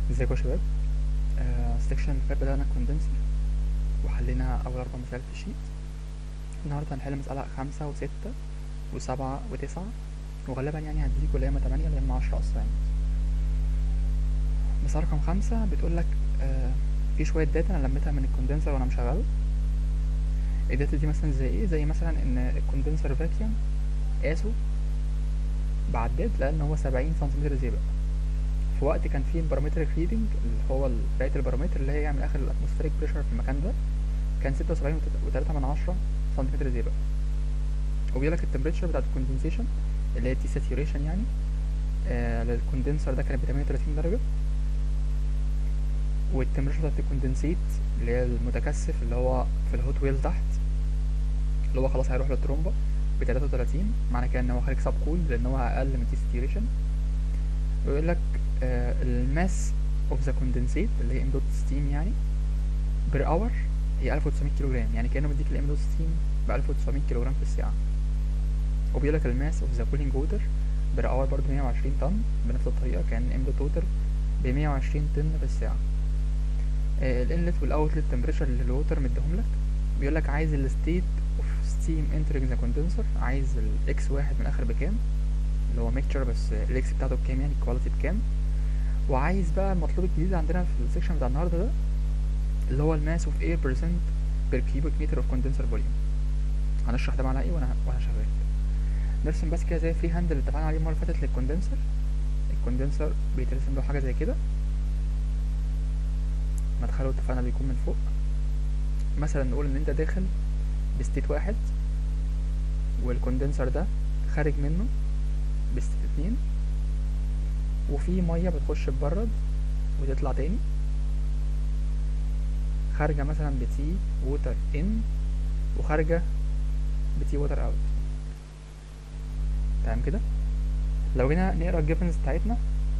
ازيكم يا شباب آه السكشن اللي فات بدأنا كوندنسر وحلينا أول أربع مسائل في الشيت النهاردة هنحل مسألة خمسة وستة وسبعة وتسعة وغالبا يعني هديكوا يا إما تمانية يا إما عشرة أصلا يعني مسألة رقم خمسة بتقولك آه في شوية داتا أنا لميتها من الكوندنسر وأنا مشغله الداتا دي مثلا زي إيه زي مثلا إن الكوندنسر فاكيوم قاسه بعداد لقى إن هو سبعين سنتيمتر زئبق في وقت كان فيه البارامتريك ريدنج اللي هو قراية البارامتر اللي هي يعني من آخر الأتموسفيريك بريشر في المكان ده كان ستة وسبعين وتلاتة من عشرة سنتيمتر زئبق وبيقولك التمبريتشر بتاعت الكوندنسيشن اللي هي تي ساتيوريشن يعني آه للكوندنسر ده كانت بتمانية وتلاتين درجة والتمبريتشر بتاعت الكوندنسيت اللي هي المتكثف اللي هو في الهوت ويل تحت اللي هو خلاص هيروح للترومبا بتلاتة وتلاتين معنى كده ان هو خارج سب كول لان هو اقل من تي ساتيوريشن ويقول لك آه الماس اوف ذا كوندنسيت اللي هي ام دوت ستيم يعني بير اور هي 1900 كيلو جرام يعني كانه مديك الام دوت ستيم ب 1900 كيلو جرام في الساعه وبيقول لك الماس اوف ذا كولينج ووتر بير اور برضه 120 طن بنفس الطريقه كان ام دوت ووتر ب 120 طن في الساعه آه الانلت والاوتلت تمبريتشر اللي الووتر مديهم لك بيقول لك عايز الستيت اوف ستيم انترنج ذا كوندنسر عايز الاكس واحد من اخر بكام اللي هو ميكتشر بس الاكس بتاعته بكام يعني الكواليتي بكام وعايز بقى المطلوب الجديد عندنا في السكشن بتاع النهارده ده اللي هو الماس اوف اير بيرسنت بير كيوبيك متر اوف كوندنسر فوليوم هنشرح ده معناه ايه وانا وانا شغال نرسم بس كده زي فري هاند اللي اتفقنا عليه المره اللي فاتت للكوندنسر الكوندنسر بيترسم له حاجه زي كده مدخله اتفقنا بيكون من فوق مثلا نقول ان انت داخل بستيت واحد والكوندنسر ده خارج منه بستيت اتنين وفي ميه بتخش تبرد وتطلع تاني خارجه مثلا بتي ووتر ان وخارجه بتي ووتر اوت تمام كده لو جينا نقرا الجيفنز بتاعتنا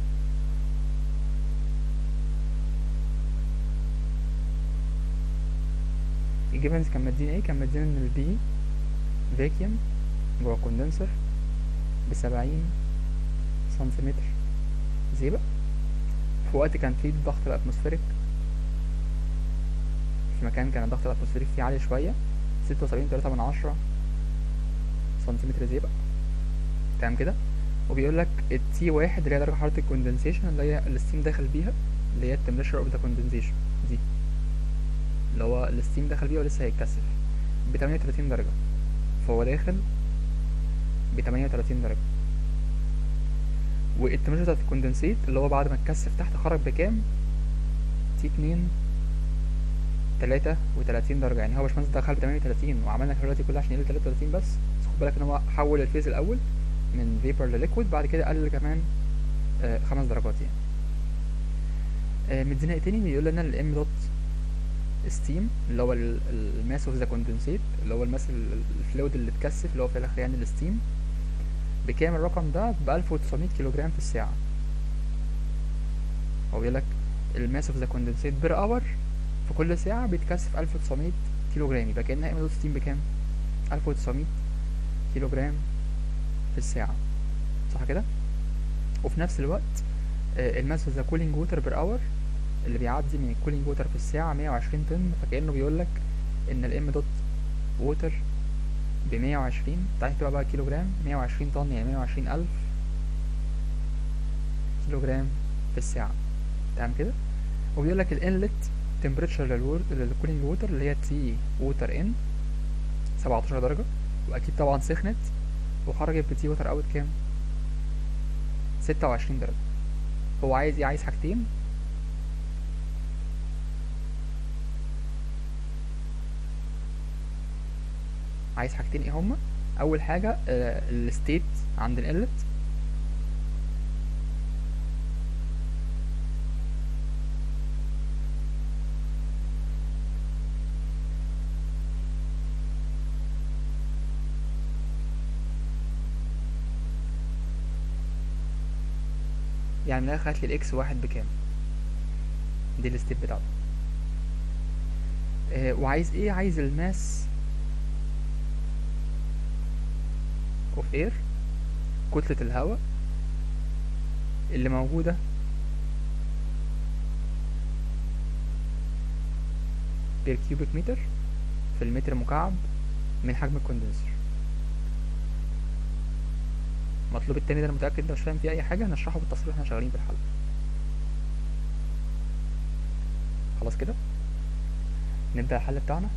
الجيفنز كان مدينا ايه كان مدينا ان البي فاكيوم جوه كوندنسر بسبعين سنتيمتر زئبق في وقت كان فيه الضغط الاتموسفيريك في مكان كان الضغط الاتموسفيريك فيه عالي شوية ستة وسبعين تلاتة من عشرة سنتيمتر زئبق تمام كده وبيقول لك التي واحد اللي هي درجة حرارة الكوندنسيشن اللي هي الستيم داخل بيها اللي هي التمبريتشر اوف ذا كوندنسيشن دي اللي هو الستيم دخل بيها ولسه هيتكثف بتمانية وتلاتين درجة فهو داخل بتمانية وتلاتين درجة والتمبريتشر بتاعت الكوندنسيت اللي هو بعد ما اتكثف تحت خرج بكام تي اتنين تلاتة وتلاتين درجة يعني هو باشمهندس دخل بتمانية وتلاتين وعملنا الحلوات دي كلها عشان يقلل تلاتة وتلاتين بس بس خد بالك ان هو حول الفيز الاول من فيبر لليكويد بعد كده قلل كمان آه خمس درجات يعني آه مدينا ايه تاني بيقول لنا الام دوت ستيم اللي هو الماس اوف ذا كوندنسيت اللي هو الماس الفلويد اللي اتكثف اللي هو في الاخر يعني الستيم بكام الرقم ده ب 1900 كيلو جرام في الساعة هو بيقول لك الماس اوف ذا كوندنسيت بير اور في كل ساعة بيتكثف 1900 كيلو جرام يبقى كأنها ام ستيم بكام 1900 كيلو جرام في الساعة صح كده وفي نفس الوقت آه الماس اوف ذا كولينج ووتر بير اور اللي بيعدي من الكولينج ووتر في الساعة 120 طن فكأنه بيقول لك ان الام دوت ووتر بمية وعشرين تعالى نكتبها بقى كيلو جرام مية وعشرين طن يعني مية وعشرين ألف كيلو جرام في الساعة تمام كده وبيقول لك الانلت تمبريتشر للكولينج ووتر اللي هي تي ووتر ان سبعتاشر درجة وأكيد طبعا سخنت وخرجت بتي ووتر اوت كام ستة وعشرين درجة هو عايز ايه عايز حاجتين عايز حاجتين ايه هما اول حاجه آه الستيت عند الانلت يعني من الاخر هاتلي الاكس واحد بكام دي الستيت بتاعته آه وعايز ايه عايز الماس اوف اير كتلة الهواء اللي موجودة بير كيوبيك متر في المتر مكعب من حجم الكوندنسر المطلوب التاني ده انا متاكد انت مش فاهم فيه اي حاجه هنشرحه بالتفصيل واحنا شغالين في الحل خلاص كده نبدا الحل بتاعنا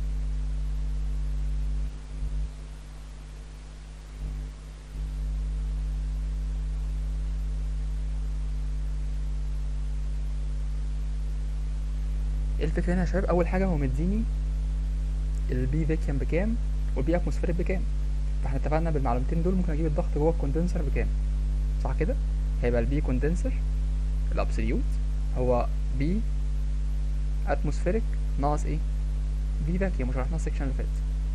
ايه الفكره هنا يا شباب اول حاجه هو مديني البي فيكيوم بكام والبي اتموسفيريك بكام فاحنا اتفقنا بالمعلومتين دول ممكن اجيب الضغط جوه الكوندنسر بكام صح كده هيبقى البي كوندنسر الابسوليوت هو بي اتموسفيريك ناقص ايه بي فاكيوم مش عرفنا السكشن اللي فات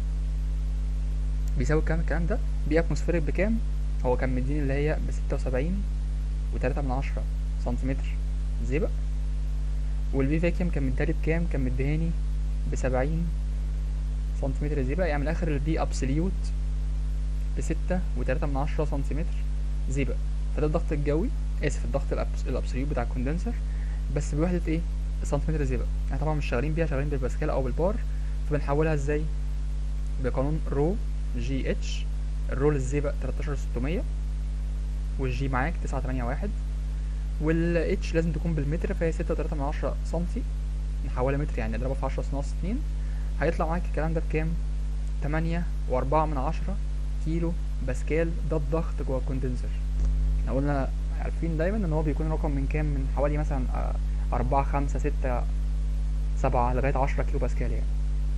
بيساوي كام الكلام ده بي اتموسفيريك بكام هو كان مديني اللي هي بستة وسبعين وتلاتة من عشرة سنتيمتر زئبق والبي فاكيوم كان مديهالي بكام كان مديهاني بسبعين سنتيمتر زئبق يعني من الاخر البي ابسوليوت بستة وتلاتة من عشرة سنتيمتر زئبق فده الضغط الجوي اسف الضغط الأبس- الابسوليوت بتاع الكوندنسر بس بوحدة ايه سنتيمتر زئبق احنا طبعا مش شغالين بيها شغالين بالباسكال او بالبار فبنحولها ازاي بقانون رو جي اتش الرو للزئبق 13600 والجي معاك 981 والاتش لازم تكون بالمتر فهي 6.3 من عشرة سنتي نحولها متر يعني نضربها في 10 ناقص 2 هيطلع معاك الكلام ده بكام؟ 8 وأربعة من عشرة كيلو باسكال ده الضغط جوه الكوندنسر احنا قلنا عارفين دايما ان هو بيكون رقم من كام من حوالي مثلا آه، أربعة خمسة ستة سبعة لغاية عشرة كيلو باسكال يعني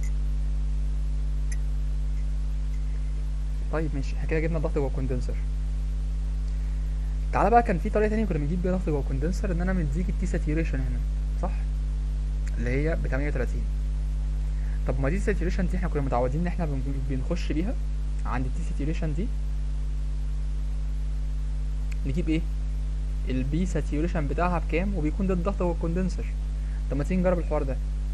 طيب ماشي احنا كده جبنا الضغط جوه الكوندنسر تعالى بقى كان في طريقة تانية كنا بنجيب بيها ضغط جوه الكوندنسر ان انا مديك التي ساتيوريشن هنا صح اللي هي ب 38 طب ما دي ساتيوريشن دي احنا كنا متعودين ان احنا بن- بنخش بيها عند التي ساتيوريشن دي نجيب ايه البي ساتيوريشن بتاعها بكام وبيكون ده الضغط جوه الكوندنسر طب ما تيجي نجرب الحوار ده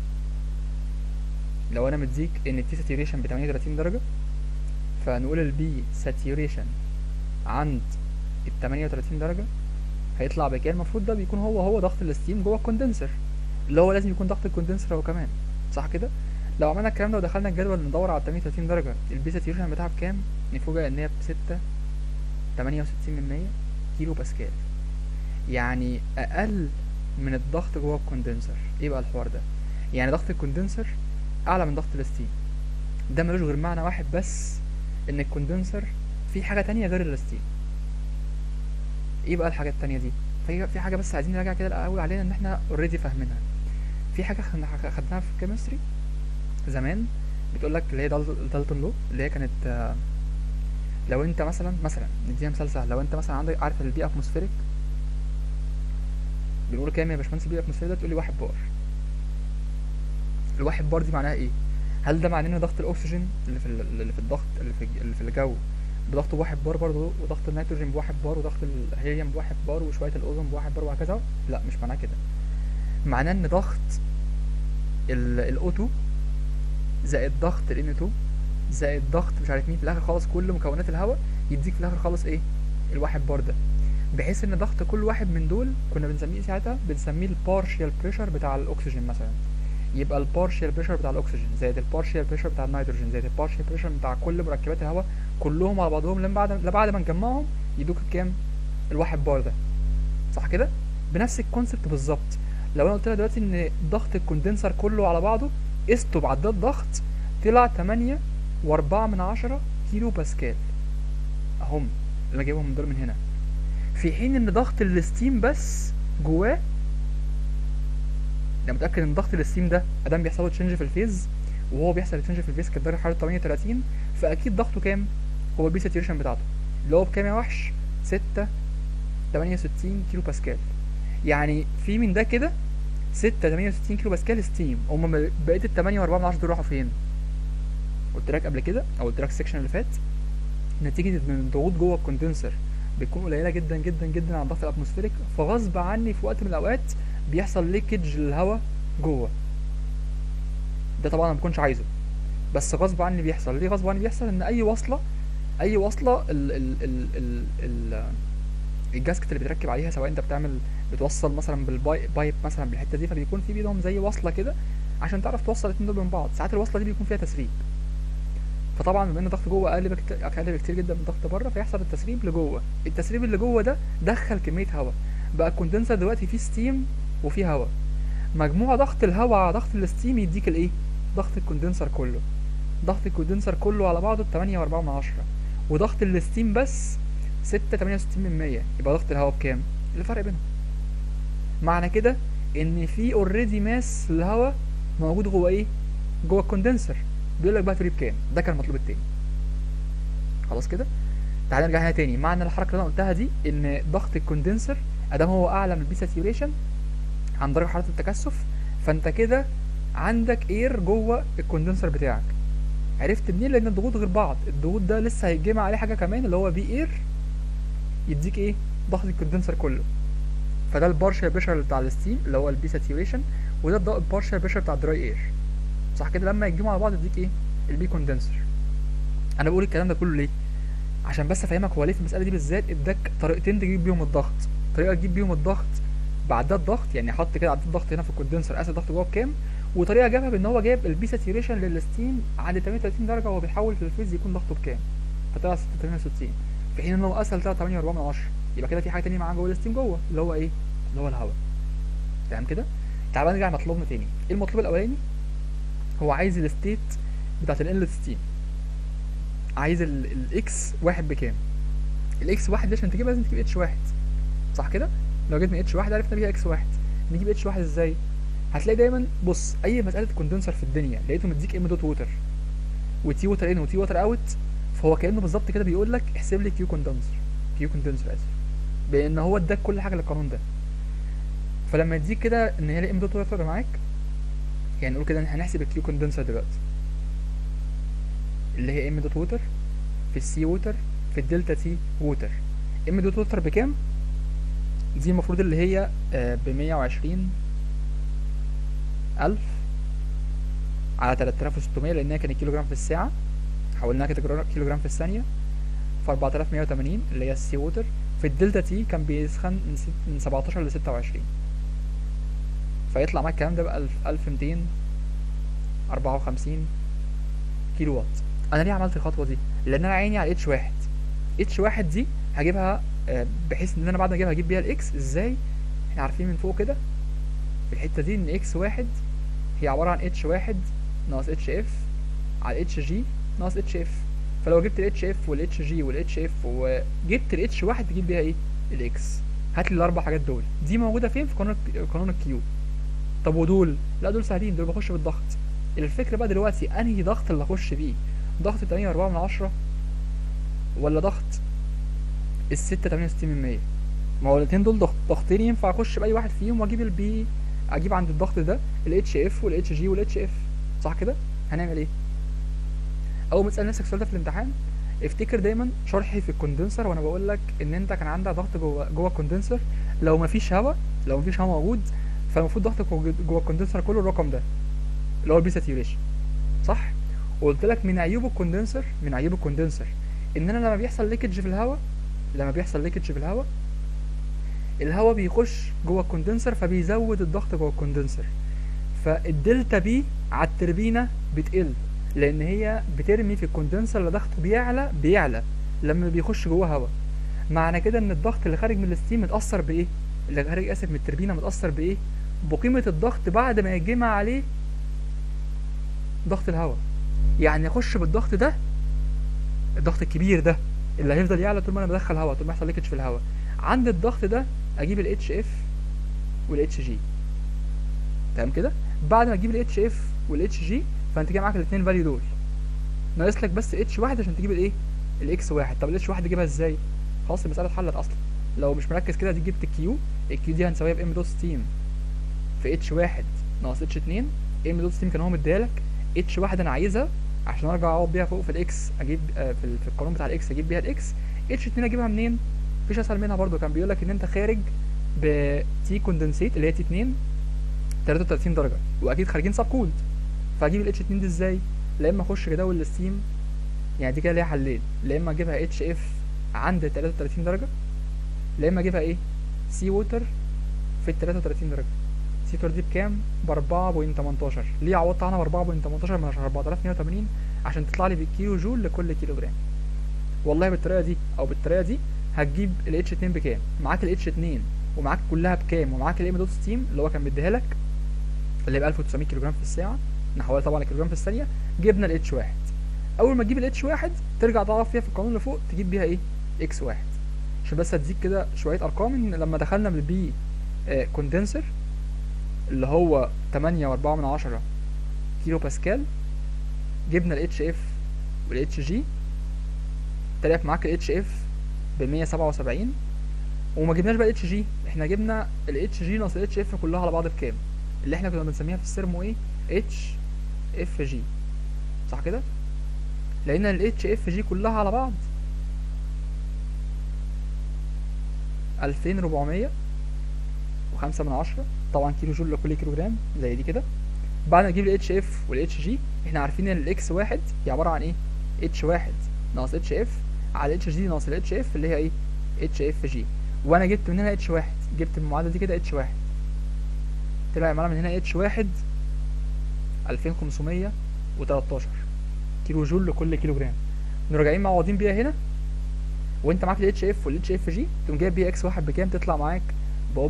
لو انا مديك ان التي ساتيوريشن ب 38 درجة فنقول البي ساتيوريشن عند ال 38 درجة هيطلع بكام المفروض ده بيكون هو هو ضغط الستيم جوه الكوندنسر اللي هو لازم يكون ضغط الكوندنسر هو كمان صح كده لو عملنا الكلام ده ودخلنا الجدول ندور على 38 درجة البي ساتيوريشن بتاعها بكام نفوجئ ان هي بستة تمانية وستين من مية كيلو باسكال يعني اقل من الضغط جوه الكوندنسر ايه بقى الحوار ده يعني ضغط الكوندنسر اعلى من ضغط الستيم ده ملوش غير معنى واحد بس ان الكوندنسر في حاجة تانية غير الستيم ايه بقى الحاجة التانية دي في في حاجة بس عايزين نراجع كده الاول علينا ان احنا اوريدي فاهمينها في حاجة خدنا- خدناها في الكيمستري زمان بتقول لك اللي هي دال- دالتون لو اللي هي كانت آه، لو انت مثلا مثلا نديها مثال سهل لو انت مثلا عندك عارف البي اتموسفيريك بنقول كام يا باشمهندس البي اتموسفيريك ده تقول لي واحد بار الواحد بار دي معناها ايه هل ده معناه ان ضغط الاكسجين اللي في ال- اللي في الضغط اللي في اللي في الجو بضغط بواحد بار برضه وضغط النيتروجين بواحد بار وضغط الهيليوم بواحد بار وشويه الاوزون بواحد بار وهكذا لا مش معناه كده معناه ان ضغط الاوتو زائد ضغط ال N2 زائد ضغط مش عارف مين في الاخر خالص كل مكونات الهواء يديك في الاخر خالص ايه الواحد بار ده بحيث ان ضغط كل واحد من دول كنا بنسميه ساعتها بنسميه البارشيال بريشر بتاع الاكسجين مثلا يبقى البارشيال بريشر بتاع الاكسجين زائد البارشيال بريشر بتاع النيتروجين زائد البارشيال بريشر بتاع كل مركبات الهواء كلهم على بعضهم لما بعد لا بعد ما نجمعهم يدوك الكام الواحد بار ده صح كده بنفس الكونسبت بالظبط لو انا قلت لك دلوقتي ان ضغط الكوندنسر كله على بعضه قسطه بعداد ضغط طلع 8 وأربعة من عشرة كيلو باسكال اهم اللي انا جايبهم من دول من هنا في حين ان ضغط الستيم بس جواه انا متاكد ان ضغط الستيم ده ادام بيحصل له تشنج في الفيز وهو بيحصل تشنج في الفيز كانت درجه حراره 38 فاكيد ضغطه كام هو البي ساتوريشن بتاعته اللي هو بكام يا وحش 6 68 كيلو باسكال يعني في من ده كده 6 68 كيلو باسكال ستيم هم بقيه ال 8 و4 من 10 دول راحوا فين قلت لك قبل كده او قلت لك السكشن اللي فات نتيجه ان الضغوط جوه الكوندنسر بتكون قليله جدا جدا جدا عن الضغط الاتموسفيريك فغصب عني في وقت من الاوقات بيحصل ليكج للهواء جوه ده طبعا انا ما بكونش عايزه بس غصب عني بيحصل ليه غصب عني بيحصل ان اي وصله اي وصله ال ال ال ال ال الجاسكت اللي بتركب عليها سواء انت بتعمل بتوصل مثلا بالبايب مثلا بالحته دي فبيكون في بينهم زي وصله كده عشان تعرف توصل الاتنين دول من بعض ساعات الوصله دي بيكون فيها تسريب فطبعا بما ان الضغط جوه اقل بكت- اقل بكتير جدا من الضغط بره فيحصل التسريب لجوه التسريب اللي جوه ده دخل كميه هواء بقى الكوندنسر دلوقتي فيه ستيم وفيه هواء مجموع ضغط الهواء على ضغط الستيم يديك الايه ضغط الكوندنسر كله ضغط الكوندنسر كله على بعضه 8 و4 من عشرة وضغط الستيم بس 6 68 من 100 يبقى ضغط الهواء بكام الفرق بينهم معنى كده ان في اوريدي ماس للهواء موجود جوه ايه جوه الكوندنسر بيقول لك بقى فري بكام ده كان المطلوب التاني خلاص كده تعال نرجع هنا تاني معنى الحركه اللي انا قلتها دي ان ضغط الكوندنسر ادام هو اعلى من البي ساتيوريشن عن درجه حراره التكثف فانت كده عندك اير جوه الكوندنسر بتاعك عرفت منين لان الضغوط غير بعض الضغوط ده لسه هيتجمع عليه حاجه كمان اللي هو بي اير يديك ايه ضغط الكوندنسر كله فده البارشال بريشر بتاع الستيم اللي هو البي ساتيوريشن وده البارشال بريشر بتاع الدراي اير صح كده لما يتجمعوا على بعض يديك ايه البي كوندنسر انا بقول الكلام ده كله ليه عشان بس افهمك هو ليه في المساله دي بالذات اداك طريقتين تجيب بيهم الضغط طريقه تجيب بيهم الضغط بعداد ضغط يعني حط كده عداد ضغط هنا في الكوندنسر قاس الضغط جوه بكام وطريقه جابها بان هو جاب البي ساتيوريشن للستيم عند 38 درجه وهو بيحول في الفريز يكون ضغطه بكام فطلع 68 في حين ان هو اسهل طلع 8 4 من 10 يبقى كده في حاجه تانية معاه جوه الستيم جوه اللي هو ايه اللي هو الهواء تمام كده تعال بقى نرجع لمطلوبنا تاني ايه المطلوب الاولاني هو عايز الستيت بتاعت الانلت ستيم عايز الاكس واحد بكام الاكس واحد دي عشان تجيبها لازم تجيب اتش واحد صح كده لو جبنا اتش واحد عرفنا بيها اكس واحد نجيب اتش واحد ازاي هتلاقي دايما بص اي مساله كوندنسر في الدنيا لقيته مديك ام دوت ووتر وتي ووتر ان وتي ووتر اوت فهو كانه بالظبط كده بيقول لك احسب لي كيو كوندنسر كيو كوندنسر اسف بان هو اداك كل حاجه للقانون ده فلما يديك كده ان هي ام دوت ووتر معاك يعني نقول كده إن هنحسب الكيو كوندنسر دلوقتي اللي هي ام دوت ووتر في السي ووتر في الدلتا تي ووتر ام دوت ووتر بكام دي المفروض اللي هي ب 120 ألف على 3600 لأنها كانت كيلو جرام في الساعة حولناها كده جرا- كيلو جرام في الثانية في 4180 اللي هي السي ووتر في الدلتا تي كان بيسخن من ست- من 17 ل 26 فيطلع معاك الكلام ده ب 1000 1254 كيلو وات انا ليه عملت الخطوه دي لان انا عيني على اتش واحد اتش واحد دي هجيبها آه، بحيث ان انا بعد ما اجيبها اجيب بيها الاكس ازاي احنا عارفين من فوق كده في الحته دي ان اكس واحد هي عباره عن اتش واحد ناقص اتش اف على اتش جي ناقص اتش اف فلو جبت الاتش اف والاتش جي والاتش اف وجبت الاتش واحد تجيب بيها ايه الاكس هات لي الاربع حاجات دول دي موجوده فين في قانون قانون الكيو طب ودول لا دول سهلين دول بخش بالضغط الفكره بقى دلوقتي انهي ضغط اللي اخش بيه ضغط 8 4 من 10 ولا ضغط ال 6 68 من 100 ما هو الاتنين دول ضغط ضغطين ينفع اخش باي واحد فيهم واجيب البي اجيب عند الضغط ده الاتش اف والاتش جي والاتش اف صح كده هنعمل ايه اول ما تسال نفسك السؤال ده في الامتحان افتكر دايما شرحي في الكوندنسر وانا بقول لك ان انت كان عندك ضغط جوه جوه الكوندنسر لو مفيش هواء لو مفيش هواء موجود فالمفروض ضغطك جوه جوه الكوندنسر كله الرقم ده اللي هو البي ساتيوريشن صح وقلت لك من عيوب الكوندنسر من عيوب الكوندنسر ان انا لما بيحصل ليكج في الهواء لما بيحصل ليكج في الهواء الهواء بيخش جوه الكوندنسر فبيزود الضغط جوه الكوندنسر فالدلتا بي على التربينه بتقل لان هي بترمي في الكوندنسر اللي ضغطه بيعلى بيعلى لما بيخش جوه هواء معنى كده ان الضغط اللي خارج من الستيم متاثر بايه اللي خارج اسف من التربينه متاثر بايه بقيمه الضغط بعد ما يتجمع عليه ضغط الهواء يعني اخش بالضغط ده الضغط الكبير ده اللي هيفضل يعلى طول ما انا بدخل هواء طول ما يحصل ليكج في الهواء عند الضغط ده اجيب الاتش اف والاتش جي تمام كده بعد ما تجيب الاتش اف والاتش جي فانت كده معاك الاثنين فاليو دول ناقص لك بس اتش واحد عشان تجيب الايه الاكس واحد طب الاتش واحد تجيبها ازاي خلاص المساله اتحلت اصلا لو مش مركز كده دي جبت الكيو الكيو دي هنساويها بام دوت ستيم في اتش واحد ناقص اتش اتنين ام دوت ستيم كان هو مديها لك اتش واحد انا عايزها عشان ارجع اقعد بيها فوق في الاكس اجيب آه في, ال- في القانون بتاع الاكس اجيب بيها الاكس اتش اتنين اجيبها منين مفيش اسهل منها برضو كان بيقول لك ان انت خارج بتي كوندنسيت اللي هي تي 2 33 درجه واكيد خارجين سب كولد فاجيب الاتش 2 دي ازاي لا اما اخش جدول الستيم يعني دي كده ليها حلين لا اما اجيبها اتش اف عند 33 درجه لا اما اجيبها ايه سي ووتر في ال 33 درجه سي توتال دي بكام ب 4.18 ليه عوضت عنها ب 4.18 من 4180 عشان تطلع لي بالكيلو جول لكل كيلو جرام والله بالطريقه دي او بالطريقه دي هتجيب ال H2 بكام معاك ال H2 ومعاك كلها بكام ومعاك الام دوت ستيم اللي هو كان مديها لك اللي ب 1900 كيلو جرام في الساعه نحولها طبعا لكيلو جرام في الثانيه جبنا ال H1 اول ما تجيب ال H1 ترجع تعرف فيها في القانون اللي فوق تجيب بيها ايه X1 عشان بس هتزيد كده شويه ارقام ان لما دخلنا بالبي آه كوندنسر اللي هو 8.4 من عشرة كيلو باسكال جبنا ال HF وال HG طلع معاك ال HF ب 177 وما جبناش بقى ال HG احنا جبنا ال HG ناقص ال HF كلها على بعض بكام اللي احنا كنا بنسميها في السيرمو ايه HFG صح كده لقينا ال HFG كلها على بعض 2400 وخمسة من عشرة طبعا كيلو جول لكل كيلو جرام زي دي كده بعد ما نجيب ال HF وال HG احنا عارفين ان ال X واحد هي عبارة عن ايه H واحد ناقص HF على HG ناقص ال HF اللي هي ايه HFG وانا جبت من هنا H واحد جبت المعادلة دي كده H واحد طلع يا معلم من هنا H واحد 2513 كيلو جول لكل كيلو جرام نروح جايين معوضين بيها هنا وانت معاك ال HF وال HFG تقوم جايب بيها X واحد بكام تطلع معاك ب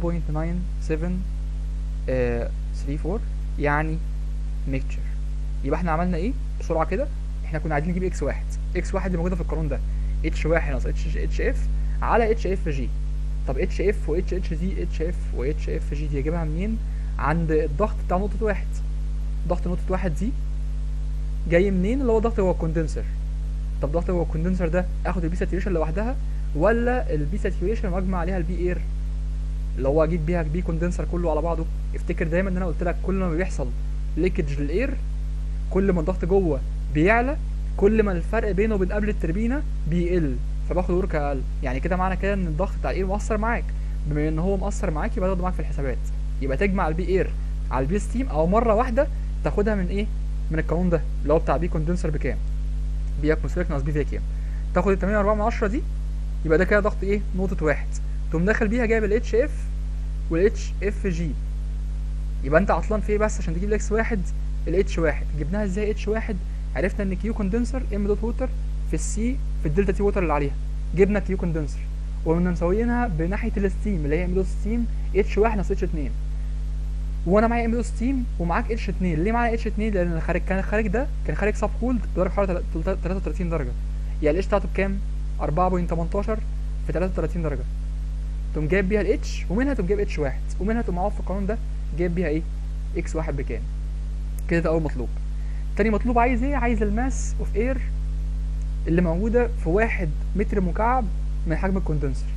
0.9734 يعني ميكتشر يبقى احنا عملنا ايه بسرعه كده احنا كنا عايزين نجيب اكس واحد اكس واحد اللي موجوده في القانون ده اتش واحد ناقص اتش اتش اف على اتش اف جي طب اتش اف و اتش اتش دي اتش اف و اتش اف جي دي اجيبها منين عند الضغط بتاع نقطه واحد ضغط نقطه واحد دي جاي منين اللي هو ضغط هو الكوندنسر طب ضغط هو الكوندنسر ده اخد البي ساتيوريشن لوحدها ولا البي ساتيوريشن واجمع عليها البي اير اللي هو اجيب بيها بي كوندنسر كله على بعضه افتكر دايما ان انا قلت لك كل ما بيحصل ليكج للاير كل ما الضغط جوه بيعلى كل ما الفرق بينه وبين قبل التربينه بيقل فباخد ورك اقل يعني كده معنى كده ان الضغط بتاع الاير مؤثر معاك بما ان هو مؤثر معاك يبقى تاخده معاك في الحسابات يبقى تجمع البي اير على البي ستيم او مره واحده تاخدها من ايه من القانون ده اللي هو بتاع بي كوندنسر بكام بي اتموسفيريك ناقص بي فاكيوم تاخد ال 8.4 من 10 دي يبقى ده كده ضغط ايه نقطه واحد تقوم داخل بيها جايب ال اتش اف وال اتش اف جي يبقى انت عطلان في ايه بس عشان تجيب الاكس واحد ال اتش واحد جبناها ازاي اتش واحد عرفنا ان كيو كوندنسر ام دوت ووتر في السي في الدلتا تي ووتر اللي عليها جبنا كيو كوندنسر وقمنا مسويينها بناحيه الستيم اللي هي ام دوت ستيم اتش واحد ناقص اتش اتنين وانا معايا ام دوت ستيم ومعاك اتش اتنين ليه معايا اتش اتنين لان الخارج كان الخارج ده كان خارج سب كولد بدرجه حراره 33 درجه يعني الاتش بتاعته بكام 4.18 في 33 درجه تقوم جايب بيها الاتش ومنها تقوم جايب اتش واحد ومنها تقوم معوض في القانون ده جايب بيها ايه اكس واحد بكام كده ده اول مطلوب تاني مطلوب عايز ايه عايز الماس اوف اير اللي موجوده في واحد متر مكعب من حجم الكوندنسر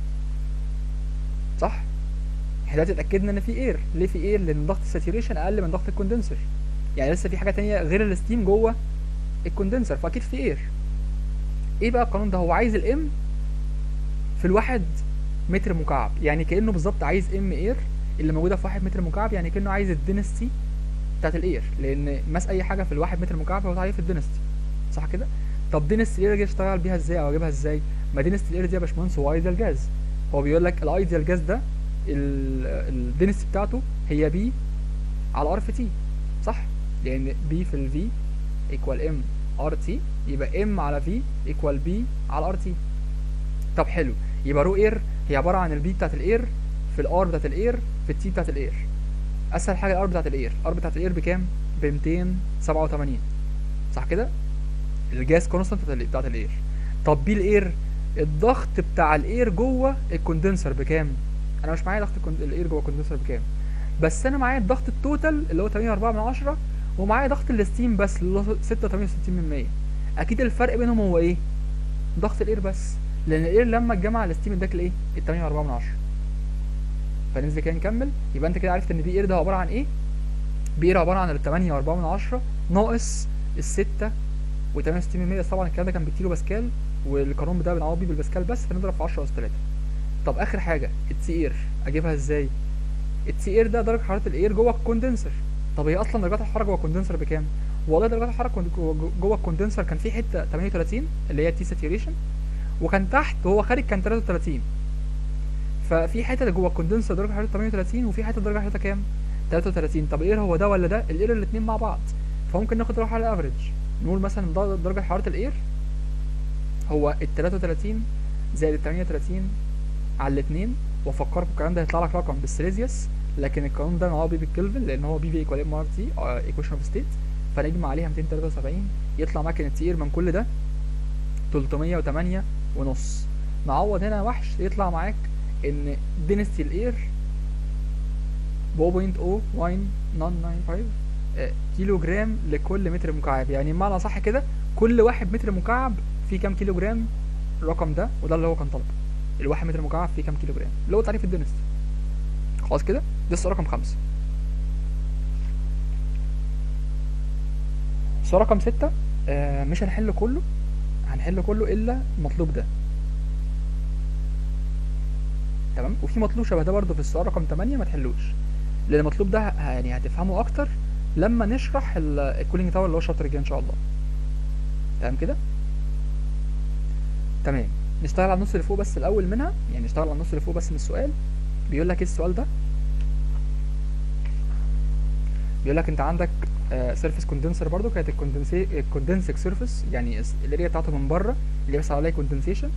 صح احنا دلوقتي اتاكدنا ان في اير ليه في اير لان ضغط الساتوريشن اقل من ضغط الكوندنسر يعني لسه في حاجه تانية غير الستيم جوه الكوندنسر فاكيد في اير ايه بقى القانون ده هو عايز الام في الواحد متر مكعب يعني كانه بالظبط عايز ام اير اللي موجوده في واحد متر مكعب يعني كانه عايز الدينستي بتاعت الاير لان ماس اي حاجه في الواحد متر مكعب هو تعريف الدينستي صح كده طب دينستي الاير دي اشتغل بيها ازاي او اجيبها ازاي ما دينستي الاير دي يا باشمهندس هو ايديال جاز هو بيقول لك الايديال جاز ده الدينستي بتاعته هي بي على ار في تي صح لان بي في الفي ايكوال ام ار تي يبقى ام على في ايكوال بي على ار تي طب حلو يبقى رو اير هي عباره عن البي بتاعت الاير في الار بتاعت الاير في التي بتاعت الاير اسهل حاجه الار بتاعت الاير الار بتاعت الاير بكام ب 287 صح كده الجاز كونستانت بتاعت الاير طب بي الاير الضغط بتاع الاير جوه الكوندنسر بكام انا مش معايا ضغط الاير جوه الكوندنسر بكام بس انا معايا الضغط التوتال اللي هو 8.4 من 10 ومعايا ضغط الستيم بس اللي هو 6.68 من 100 اكيد الفرق بينهم هو ايه ضغط الاير بس لان الاير لما اتجمع الستيم اداك الايه ال 8.4 من 10 فننزل كده نكمل يبقى انت كده عرفت ان بي اير ده عباره عن ايه بي اير عباره عن ال 8.4 من 10 ناقص ال 6 و68 من 100 طبعا الكلام ده كان بالكيلو باسكال والقانون بتاعه بنعوض بيه بالباسكال بس فنضرب في 10 اس 3 طب اخر حاجه التي اير اجيبها ازاي التي اير ده درجه حراره الاير جوه الكوندنسر طب هي اصلا درجات الحراره جوه الكوندنسر بكام والله درجات الحراره جوه الكوندنسر كان في حته 38 اللي هي تي ساتوريشن وكان تحت وهو خارج كان 33 ففي حته جوه الكوندنسر درجه حرارتها 38 وفي حته درجه حرارتها كام 33 طب الاير هو ده ولا ده الاير الاتنين مع بعض فممكن ناخد روح على الافريج نقول مثلا در- درجه حراره الاير هو ال 33 زائد ال 38 على الاثنين وافكركم الكلام ده هيطلع لك رقم بالسيليزيوس لكن القانون ده هو بي بالكلفن لان هو بي في ايكوال ام ار تي ايكويشن اوف ستيت فنجمع عليها 273 يطلع معاك ان التي اير من كل ده 308 ونص نعوض هنا وحش يطلع معاك ان دينستي الاير 0.01995 آه، كيلو جرام لكل متر مكعب يعني بمعنى صح كده كل واحد متر مكعب فيه كام كيلو جرام الرقم ده وده اللي هو كان طالبه الواحد متر مكعب فيه كام كيلو جرام اللي هو تعريف الدينستي خلاص كده ده السؤال رقم خمسة السؤال رقم ستة آه مش هنحل كله هنحل كله الا المطلوب ده تمام وفي مطلوب شبه ده برضه في السؤال رقم 8 ما تحلوش لان المطلوب ده ه- يعني هتفهمه اكتر لما نشرح الكولينج تاور اللي هو الشابتر الجاي ان شاء الله تمام كده تمام نشتغل على النص اللي فوق بس الاول منها يعني نشتغل على النص اللي فوق بس من السؤال بيقول لك ايه السؤال ده بيقول لك انت عندك سيرفيس كوندنسر برضو كانت الكوندنسك سيرفيس يعني الس- الاريا بتاعته من بره اللي بيحصل عليها كوندنسيشن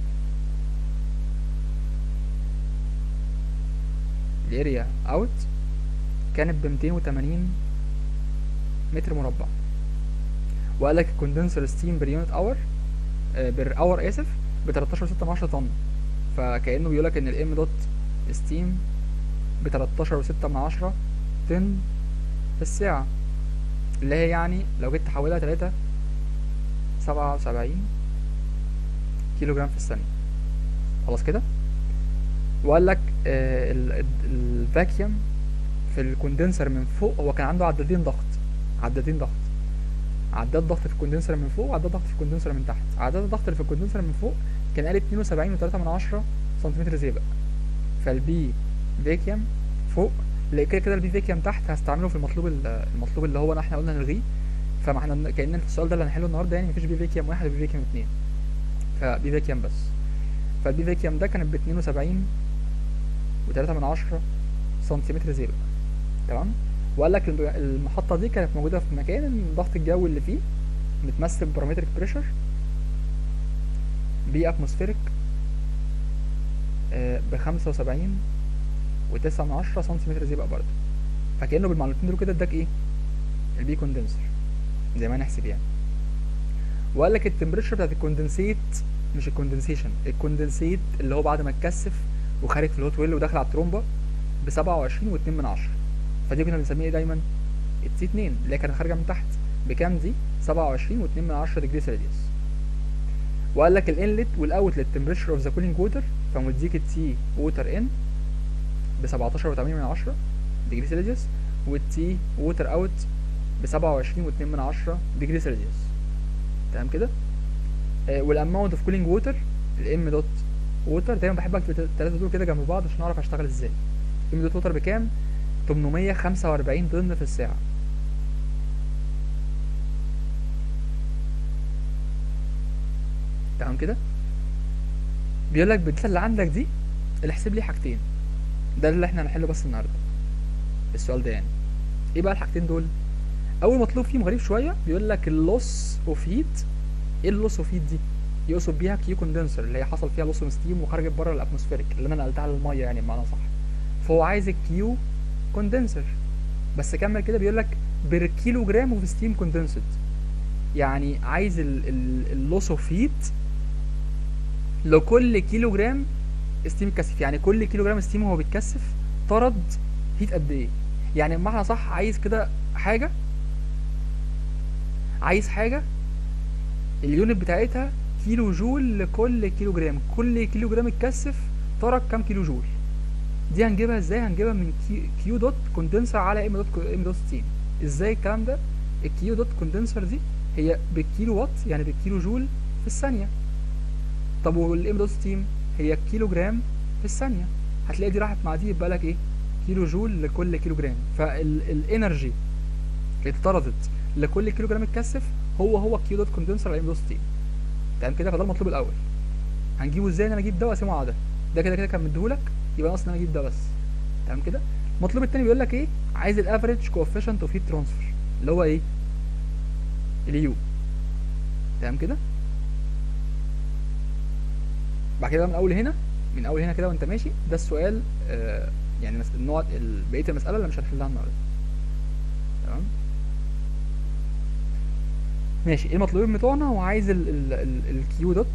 الاريا اوت كانت ب 280 متر مربع وقال لك الكوندنسر ستيم بير يونت اور بير اور اسف ب 13.6 طن فكانه بيقول لك ان الام دوت ستيم ب 13.6 طن في الساعة اللي هي يعني لو جيت تحولها تلاتة سبعة وسبعين كيلو جرام في الثانية خلاص كده وقال لك آه ال- ال- الفاكيوم في الكوندنسر من فوق هو كان عنده عدادين ضغط عدادين ضغط عداد ضغط في الكوندنسر من فوق وعداد ضغط في الكوندنسر من تحت عداد الضغط اللي في الكوندنسر من فوق كان قال 72 و3 من عشرة سنتيمتر زئبق فالبي فاكيوم فوق اللي كده كده البي فاكيوم تحت هستعمله في المطلوب ال- المطلوب اللي هو احنا قلنا نلغيه فما احنا كأن في السؤال ده اللي هنحله النهارده يعني مفيش بي فاكيوم واحد وبي فاكيوم اتنين فبي فاكيوم بس فالبي فاكيوم ده كانت ب 72 و3 من عشرة سنتيمتر زئبق تمام وقال لك الب- المحطة دي كانت موجودة في مكان الضغط الجوي اللي فيه متمثل ببارامتريك بريشر بي اتموسفيريك ب 75 وتسعة من عشرة سنتيمتر زئبق برضه فكأنه بالمعلومتين دول كده اداك ايه البي كوندنسر زي ما نحسب يعني وقال لك التمبريتشر بتاعت الكوندنسيت مش الكوندنسيشن الكوندنسيت اللي هو بعد ما اتكثف وخارج في الهوت ويل وداخل على الترومبه ب 27 و2 من عشرة فدي كنا بنسميها ايه دايما التي 2 اللي هي كانت خارجه من تحت بكام دي 27 و2 من عشرة ديجري سيلسيوس وقال لك الانلت والاوتلت تمبريتشر اوف ذا كولينج ووتر فمديك التي ووتر ان ب 17 و8 من عشرة ديجري سيلسيوس والتي ووتر اوت ب 27 و2 من عشرة ديجري سيلسيوس تمام كده آه والاماونت اوف كولينج ووتر الام دوت ووتر دايما بحب اكتب الثلاثه دول كده جنب بعض عشان اعرف اشتغل ازاي ام دوت ووتر بكام 845 طن في الساعه تمام كده بيقول لك بالداتا اللي عندك دي اللي احسب لي حاجتين ده اللي احنا هنحله بس النهارده السؤال ده يعني ايه بقى الحاجتين دول اول مطلوب فيهم غريب شويه بيقول لك اللوس اوف هيت ايه اللوس اوف هيت دي يقصد بيها كيو كوندنسر اللي هي حصل فيها لوس اوف ستيم وخرجت بره الاتموسفيريك اللي انا نقلتها للميه يعني بمعنى صح فهو عايز الكيو كوندنسر بس كمل كده بيقول لك بير كيلو جرام اوف ستيم كوندنسد يعني عايز اللوس اوف هيت لكل كيلو جرام ستيم اتكثف يعني كل كيلو جرام ستيم هو بيتكثف طرد هيت قد ايه يعني بمعنى صح عايز كده حاجه عايز حاجه اليونت بتاعتها كيلو جول لكل كيلو جرام كل كيلو جرام اتكثف ترك كام كيلو جول دي هنجيبها ازاي هنجيبها من كي- كيو دوت كوندنسر على ام دوت ام دوت ستيم ازاي الكلام ده الكيو دوت كوندنسر دي هي بالكيلو وات يعني بالكيلو جول في الثانيه طب والام دوت ستيم هي كيلو جرام في الثانيه هتلاقي دي راحت مع دي يبقى لك ايه كيلو جول لكل كيلو جرام فالانرجي اللي اتطردت لكل كيلو جرام اتكثف هو هو كيو دوت كوندنسر على ام دوت ستيم تمام كده فده المطلوب الاول هنجيبه ازاي ان انا اجيب ده واقسمه على ده ده كده كده كان مديهولك يبقى ناقص ان انا اجيب ده بس تمام كده المطلوب التاني بيقول لك ايه عايز الافريج كوفيشنت اوف هيت ترانسفير اللي هو ايه اليو تمام كده بعد كده من اول هنا من اول هنا كده وانت ماشي ده السؤال آه يعني مس- النوع ال- بقيه المساله اللي مش هنحلها النهارده تمام ماشي ايه المطلوبين بتوعنا هو عايز الكيو دوت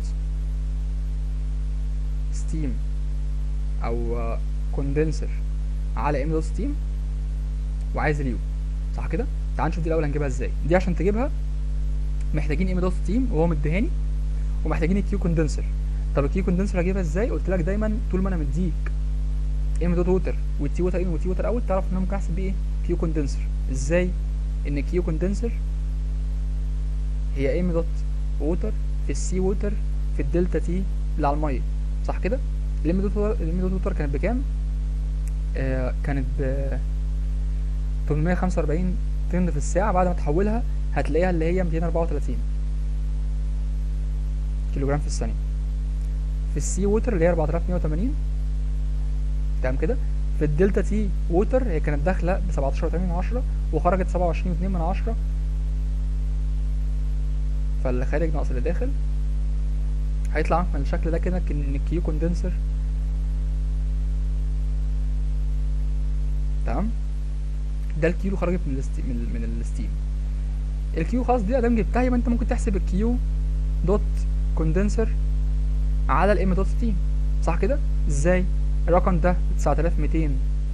ستيم او كوندنسر على ام دوت ستيم وعايز اليو صح كده تعال نشوف دي الاول هنجيبها ازاي دي عشان تجيبها محتاجين ام دوت ستيم وهو مديهاني ومحتاجين الكيو كوندنسر طب الكيو كوندنسر هجيبها ازاي قلت لك دايما طول ما انا مديك ام دوت ووتر والتي ووتر ان والتي ووتر اوت تعرف ان انا ممكن احسب بيه ايه كيو كوندنسر ازاي ان كيو كوندنسر هي ام دوت ووتر في السي ووتر في الدلتا تي اللي على الميه صح كده الام دوت ووتر الام دوت ووتر كانت بكام آه كانت ب 845 طن في الساعه بعد ما تحولها هتلاقيها اللي هي 234 كيلو جرام في الثانيه في السي ووتر اللي هي 4180 تمام كده في الدلتا تي ووتر هي كانت داخله ب 17.8 من عشرة وخرجت 27.2 من عشرة فاللي خارج ناقص اللي داخل هيطلع من الشكل ده كده ان الكيو كوندنسر تمام ده الكيو اللي خرجت من الستي من, ال- من الستيم الكيو خلاص دي ادام جبتها يبقى انت ممكن تحسب الكيو دوت كوندنسر على الام دوت ستيم صح كده ازاي الرقم ده 9200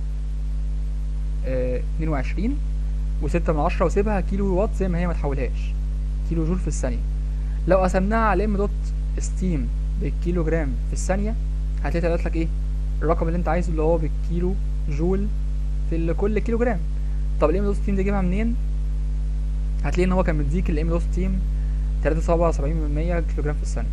آه، 22 و6 من عشرة وسيبها كيلو وات زي ما هي ما تحولهاش كيلو جول في الثانية لو قسمناها على ام دوت ستيم بالكيلو جرام في الثانية هتلاقي طلعت لك ايه الرقم اللي انت عايزه اللي هو بالكيلو جول في ال- كل كيلو جرام طب الام دوت ستيم دي جايبها منين هتلاقي ان هو كان مديك الام دوت ستيم 73% كيلو جرام في الثانية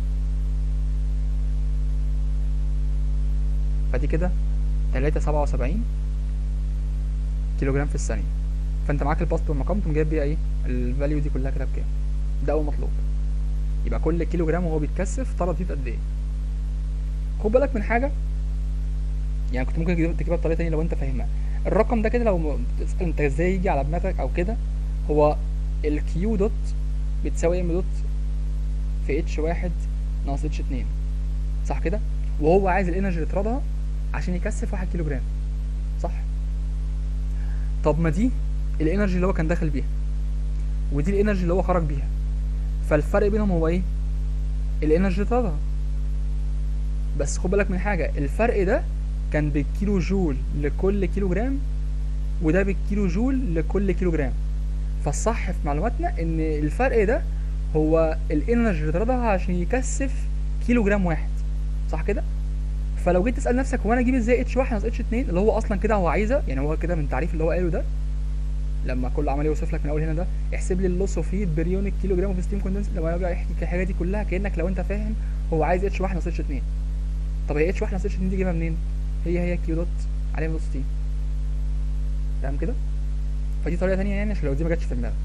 فدي كده 377 كيلو جرام في الثانية فانت معاك الباسط والمقام تقوم جايب بيها ايه الفاليو دي كلها كده بكام ده اول مطلوب يبقى كل كيلو جرام وهو بيتكثف طلب زيت قد ايه خد بالك من حاجه يعني كنت ممكن تجيب- تجيبها بطريقه تانية لو انت فاهمها الرقم ده كده لو م- تسال انت ازاي يجي على دماغك او كده هو الكيو دوت بتساوي ام دوت في اتش واحد ناقص اتش اتنين صح كده وهو عايز الانرجي اللي طردها عشان يكثف واحد كيلو جرام صح طب ما دي الانرجي اللي هو كان داخل بيها ودي الانرجي اللي هو خرج بيها فالفرق بينهم هو ايه الانرجي اللي طردها بس خد بالك من حاجه الفرق ده كان بالكيلو جول لكل كيلو جرام وده بالكيلو جول لكل كيلو جرام فالصح في معلوماتنا ان الفرق ده هو الانرجي اللي طردها عشان يكثف كيلو جرام واحد صح كده فلو جيت تسال نفسك هو انا اجيب ازاي اتش 1 ناقص اتش 2 اللي هو اصلا كده هو عايزها يعني هو كده من التعريف اللي هو قاله ده لما كل عمال يوصف لك من اول هنا ده احسب لي اللوس اوف هيت بريونيك كيلو جرام اوف ستيم كوندنس لما يرجع يحكي الحاجه دي كلها كانك لو انت فاهم هو عايز اتش 1 ناقص اتش 2 طب هي اتش 1 ناقص اتش 2 دي جايبها منين هي هي كيو دوت عليها نص ستيم تمام كده فدي طريقه تانية يعني عشان لو دي ما جاتش في دماغك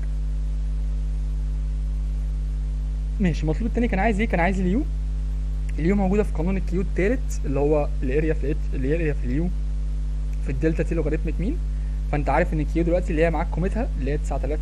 ماشي المطلوب التاني كان عايز ايه كان عايز اليو اليو موجوده في قانون الكيو التالت اللي هو الاريا في الاتش الاريا في اليو في الدلتا تي لوغاريتم مين فانت عارف ان الكيو دلوقتي اللي هي معاك قيمتها اللي هي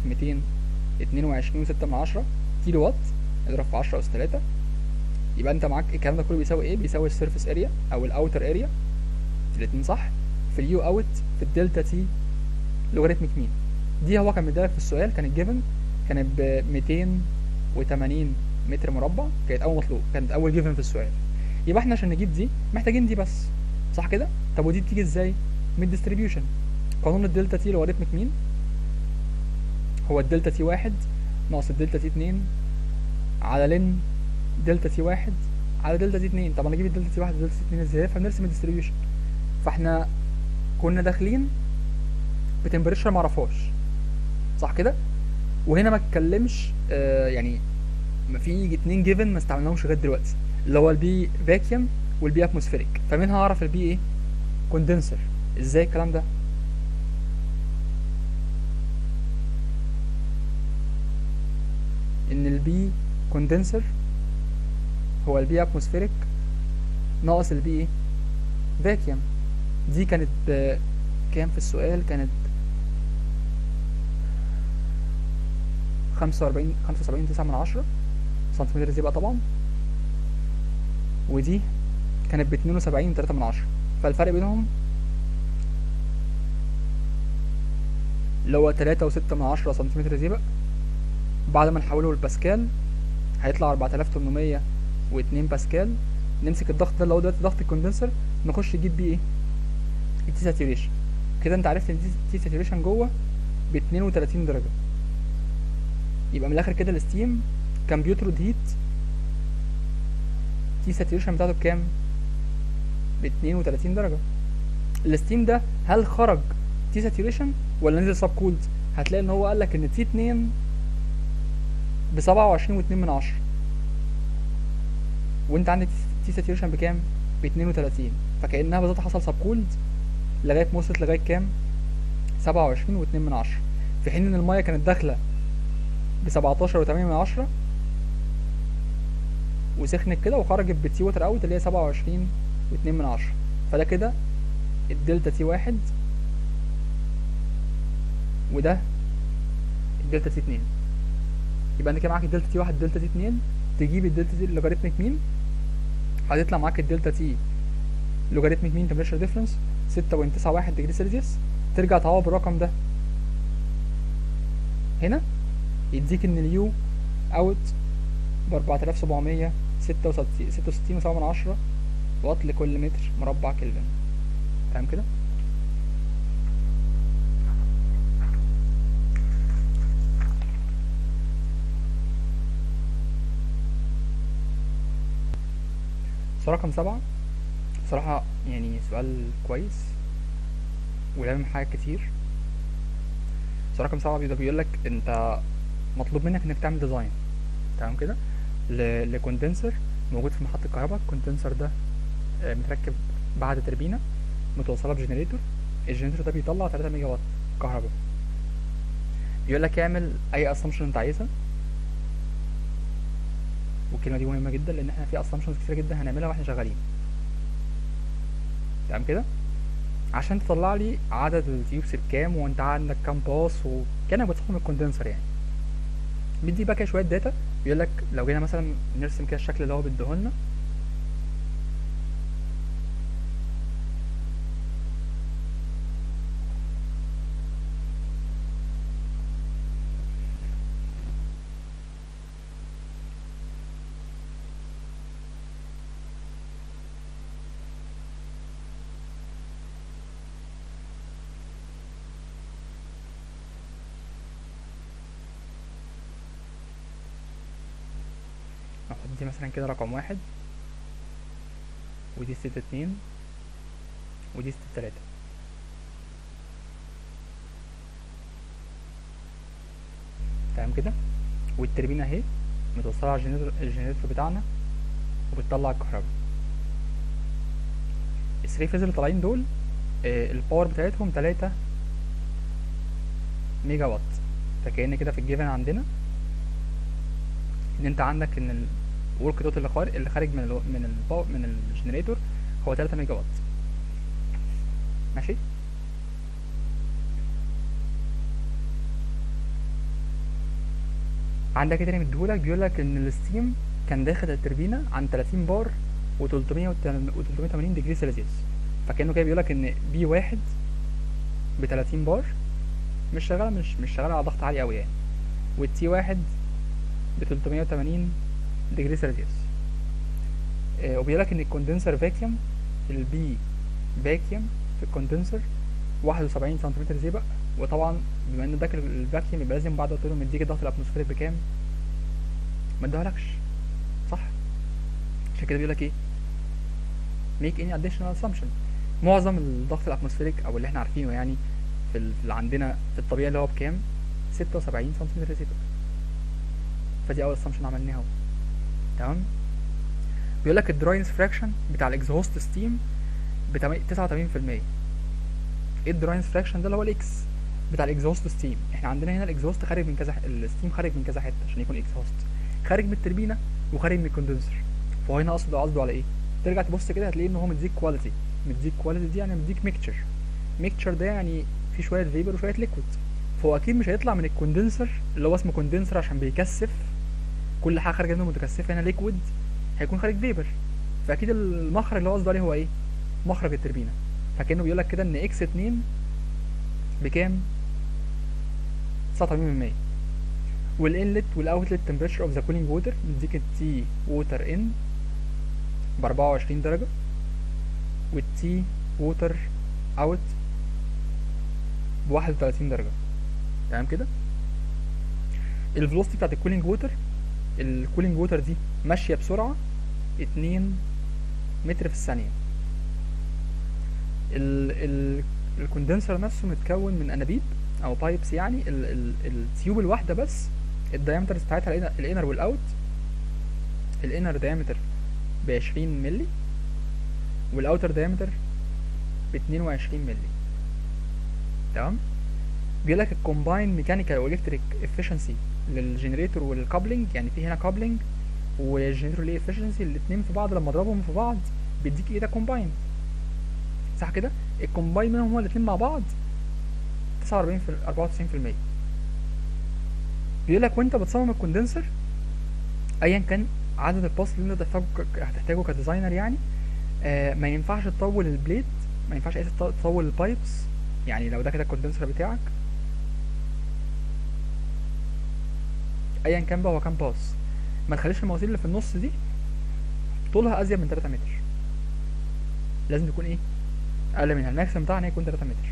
9222 6 من 10 كيلو وات اضرب في 10 اس 3 يبقى انت معاك الكلام ده كله بيساوي ايه بيساوي السيرفيس اريا او الاوتر اريا الاتنين صح في اليو اوت في الدلتا تي لوغاريتمك مين دي هو كان مديلك في السؤال كانت جيفن كانت ب 280 متر مربع كانت اول مطلوب كانت اول جيفن في السؤال يبقى احنا عشان نجيب دي محتاجين دي بس صح كده طب ودي بتيجي ازاي من الديستريبيوشن قانون الدلتا تي لوغاريتمك مين هو الدلتا تي واحد ناقص الدلتا تي اتنين على لن دلتا تي واحد على دلتا تي اتنين طب انا اجيب الدلتا تي واحد ودلتا تي اتنين ازاي فبنرسم الديستريبيوشن فاحنا كنا داخلين بتمبريتشر معرفهاش صح كده وهنا ما اتكلمش آه يعني ما في اتنين جيفن ما استعملناهمش لغايه دلوقتي اللي هو البي فاكيوم والبي اتموسفيريك فمنها اعرف البي ايه كوندنسر ازاي الكلام ده ان البي كوندنسر هو البي اتموسفيريك ناقص البي ايه فاكيوم دي كانت ب كام في السؤال كانت خمسة وأربعين خمسة وسبعين تسعة من عشرة سنتيمتر زيبق طبعا ودي كانت باتنين وسبعين تلاتة من عشرة فالفرق بينهم اللي هو تلاتة وستة من عشرة سنتيمتر زيبق بعد ما نحوله لباسكال هيطلع أربعة آلاف تمنمية واتنين باسكال نمسك الضغط ده اللي هو دلوقتي ضغط الكوندنسر نخش نجيب بيه ايه التي ساتوريشن كده انت عرفت ان التي ساتوريشن جوه ب 32 درجة يبقى من الاخر كده الستيم كان بيطرد هيت تي ساتوريشن بتاعته بكام ب 32 درجة الستيم ده هل خرج تي ساتوريشن ولا نزل سب كولد هتلاقي ان هو قال لك ان تي 2 ب 27 و2 من عشرة وانت عندك تي ساتوريشن بكام ب 32 فكانها بالظبط حصل سب كولد لغايه ما وصلت لغايه كام 27 و2 من عشرة في حين ان الميه كانت داخله ب 17 و8 من عشرة وسخنت كده وخرجت بتي ووتر اوت اللي هي 27 و2 من عشرة فده كده الدلتا تي واحد وده الدلتا تي اتنين يبقى انت كده معاك الدلتا تي واحد الدلتا تي اتنين تجيب الدلتا تي لوغاريتميك مين هتطلع معاك الدلتا تي لوغاريتميك مين تمبريتشر ديفرنس 6.91 ديجري سيلسيوس ترجع تعوض بالرقم ده هنا يديك ان اليو اوت ب 4766 وسبعة من عشرة واط لكل متر مربع كلفن تمام كده سؤال رقم سبعة بصراحة يعني سؤال كويس ولامم حاجات كتير سؤال رقم سبعة بيبقى بيقول لك انت مطلوب منك انك تعمل ديزاين تمام كده ل- لكوندنسر موجود في محطة كهرباء الكوندنسر ده آه، متركب بعد تربينة متوصلة بجنريتور الجنريتور ده بيطلع 3 ميجا وات كهرباء بيقول لك اعمل اي اسامبشن انت عايزها والكلمة دي مهمة جدا لان احنا في اسامبشنز كتير جدا هنعملها واحنا شغالين تمام كده عشان تطلع لي عدد التيوبس بكام وانت عندك كام باص وكانك بتصمم الكوندنسر يعني بيدي بقى كده شويه داتا بيقول لك لو جينا مثلا نرسم كده الشكل اللي هو بيديهولنا نحط دي مثلا كده رقم واحد ودي ستة اتنين ودي ستة تلاتة تمام كده والتربينة اهي متوصلة على الجنريتور الجنريتور بتاعنا وبتطلع الكهرباء الثري فيز اللي طالعين دول آه، الباور بتاعتهم تلاتة ميجا وات فكأن كده في الجيفن عندنا ان انت عندك ان الورك دوت اللي خارج اللي خارج من ال من ال من الجنريتور هو 3 ميجا وات ماشي عندك ايه تاني مديهولك بيقولك ان الستيم كان داخل التربينة عن 30 بار و 300 و 380 ديجري سيلسيوس فكأنه كده بيقولك ان بي واحد ب 30 بار مش شغالة مش مش شغالة على ضغط عالي قوي يعني والتي واحد ب 380 ديجري سيلسيوس آه، وبيقول لك ان الكوندنسر فاكيوم البي فاكيوم في الكوندنسر 71 سنتيمتر زئبق وطبعا بما ان ده الفاكيوم يبقى لازم بعد قلت له مديك الضغط الاتموسفيريك بكام ما ادهالكش صح عشان كده بيقول لك ايه make any additional assumption معظم الضغط الاتموسفيريك او اللي احنا عارفينه يعني في ال- اللي عندنا في الطبيعي اللي هو بكام 76 سنتيمتر زئبق فدي اول assumption عملناها اهو تمام بيقول لك الدراينس فراكشن بتاع الاكزهوست ستيم ب 89% ايه الدراينس فراكشن ده اللي هو الاكس بتاع الاكزهوست ستيم احنا عندنا هنا الاكزهوست خارج من كذا ح- الستيم خارج من كذا حته عشان يكون اكزهوست خارج من التربينه وخارج من الكوندنسر فهو هنا قصده قصده على ايه ترجع تبص كده هتلاقي ان هو مديك كواليتي مديك كواليتي دي يعني مديك ميكتشر ميكتشر ده يعني في شويه فيبر وشويه ليكويد فهو اكيد مش هيطلع من الكوندنسر اللي هو اسمه كوندنسر عشان بيكثف كل حاجه خارجه منه متكثفه هنا ليكويد هيكون خارج فيبر فاكيد المخرج اللي هو قصده عليه هو ايه مخرج التربينه فكانه بيقول لك كده ان اكس 2 بكام 89% والانلت والاوتلت تمبريتشر اوف ذا كولينج ووتر مديك التي ووتر ان ب 24 درجه والتي ووتر اوت ب 31 درجه تمام كده الفلوسيتي بتاعت الكولينج ووتر الكولينج ووتر دي ماشيه بسرعه 2 متر في الثانيه ال ال الكوندنسر نفسه متكون من انابيب او بايبس يعني ال ال التيوب الواحده بس الدايمتر بتاعتها الانر والاوت الانر دايمتر ب 20 مللي والاوتر دايمتر ب 22 مللي تمام بيقول لك الكومباين ميكانيكال والكتريك افشنسي للجنريتور والكابلنج يعني في هنا كابلنج والجنريتور ليه افشنسي الاثنين في بعض لما اضربهم في بعض بيديك ايه ده كومباين صح كده الكومباين منهم هما الاثنين مع بعض 49 في 94% بيقول لك وانت بتصمم الكوندنسر ايا كان عدد الباص اللي انت هتحتاجه هتحتاجه كديزاينر يعني آه ما ينفعش تطول البليد ما ينفعش اسف تطول البايبس يعني لو ده كده الكوندنسر بتاعك ايا كان بقى هو كام باص ما تخليش المواسير اللي في النص دي طولها ازيد من 3 متر لازم تكون ايه اقل منها الماكسيمم بتاعها ان هي يكون 3 متر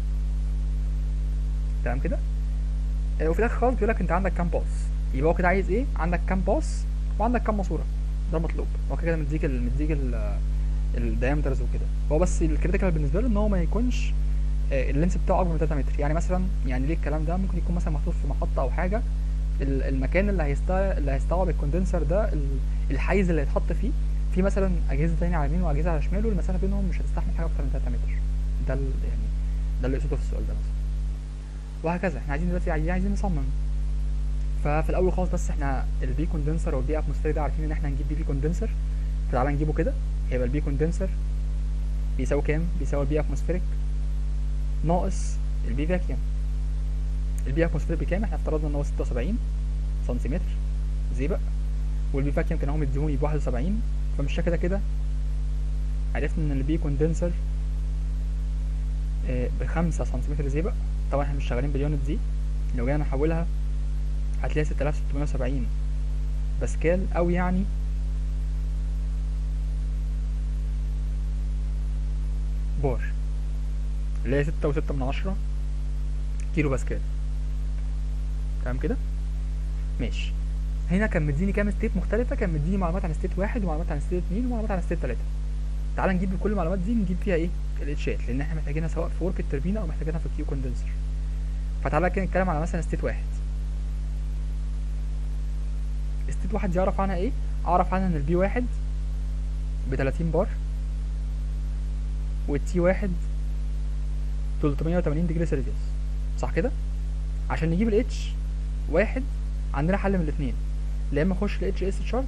تمام كده آه، وفي الاخر خالص بيقول لك انت عندك كام باص يبقى هو كده عايز ايه عندك كام باص وعندك كام ماسوره ده المطلوب هو كده مديك ال مديك ال الدايمترز وكده هو بس الكريتيكال بالنسبه له ان هو ما يكونش آه، اللينس بتاعه اكبر من 3 متر يعني مثلا يعني ليه الكلام ده ممكن يكون مثلا محطوط في محطه او حاجه ال- المكان اللي هيستا اللي هيستوعب الكوندنسر ده ال- الحيز اللي هيتحط فيه في مثلا اجهزه تانية على يمينه واجهزه على شماله المسافه بينهم مش هتستحمل حاجه اكتر من 3 متر ده ال- يعني ده اللي يقصده في السؤال ده مثلا وهكذا احنا عايزين دلوقتي عايزين عايزين نصمم ففي الاول خالص بس احنا البي كوندنسر او البي اتموسفير ده عارفين ان احنا هنجيب بي كوندنسر فتعالى نجيبه كده هيبقى البي كوندنسر بيساوي كام بيساوي البي اتموسفيريك ناقص البي فاكيوم البي اتموسفيريك بكام احنا افترضنا ان هو 76 سنتيمتر زيبق والبي فاكيوم كان هو مديهوني ب 71 فمش كده كده عرفنا ان البي كوندنسر بخمسة سنتيمتر زيبق طبعا احنا مش شغالين باليونت دي لو جينا نحولها هتلاقي 6670 باسكال او يعني بار اللي هي ستة وستة من عشرة كيلو باسكال تمام كده ماشي هنا كان مديني كام ستيت مختلفة كان مديني معلومات عن ستيت واحد ومعلومات عن ستيت اتنين ومعلومات عن ستيت تلاتة تعال نجيب كل المعلومات دي نجيب فيها ايه الاتشات لان احنا محتاجينها سواء في ورك التربينة او محتاجينها في الكيو كوندنسر فتعالى كده نتكلم على مثلا ستيت واحد ستيت واحد دي اعرف عنها ايه اعرف عنها ان البي واحد بتلاتين بار والتي واحد 380 ديجري سيلسيوس صح كده عشان نجيب الاتش واحد عندنا حل من الاثنين يا اما اخش الاتش اس تشارت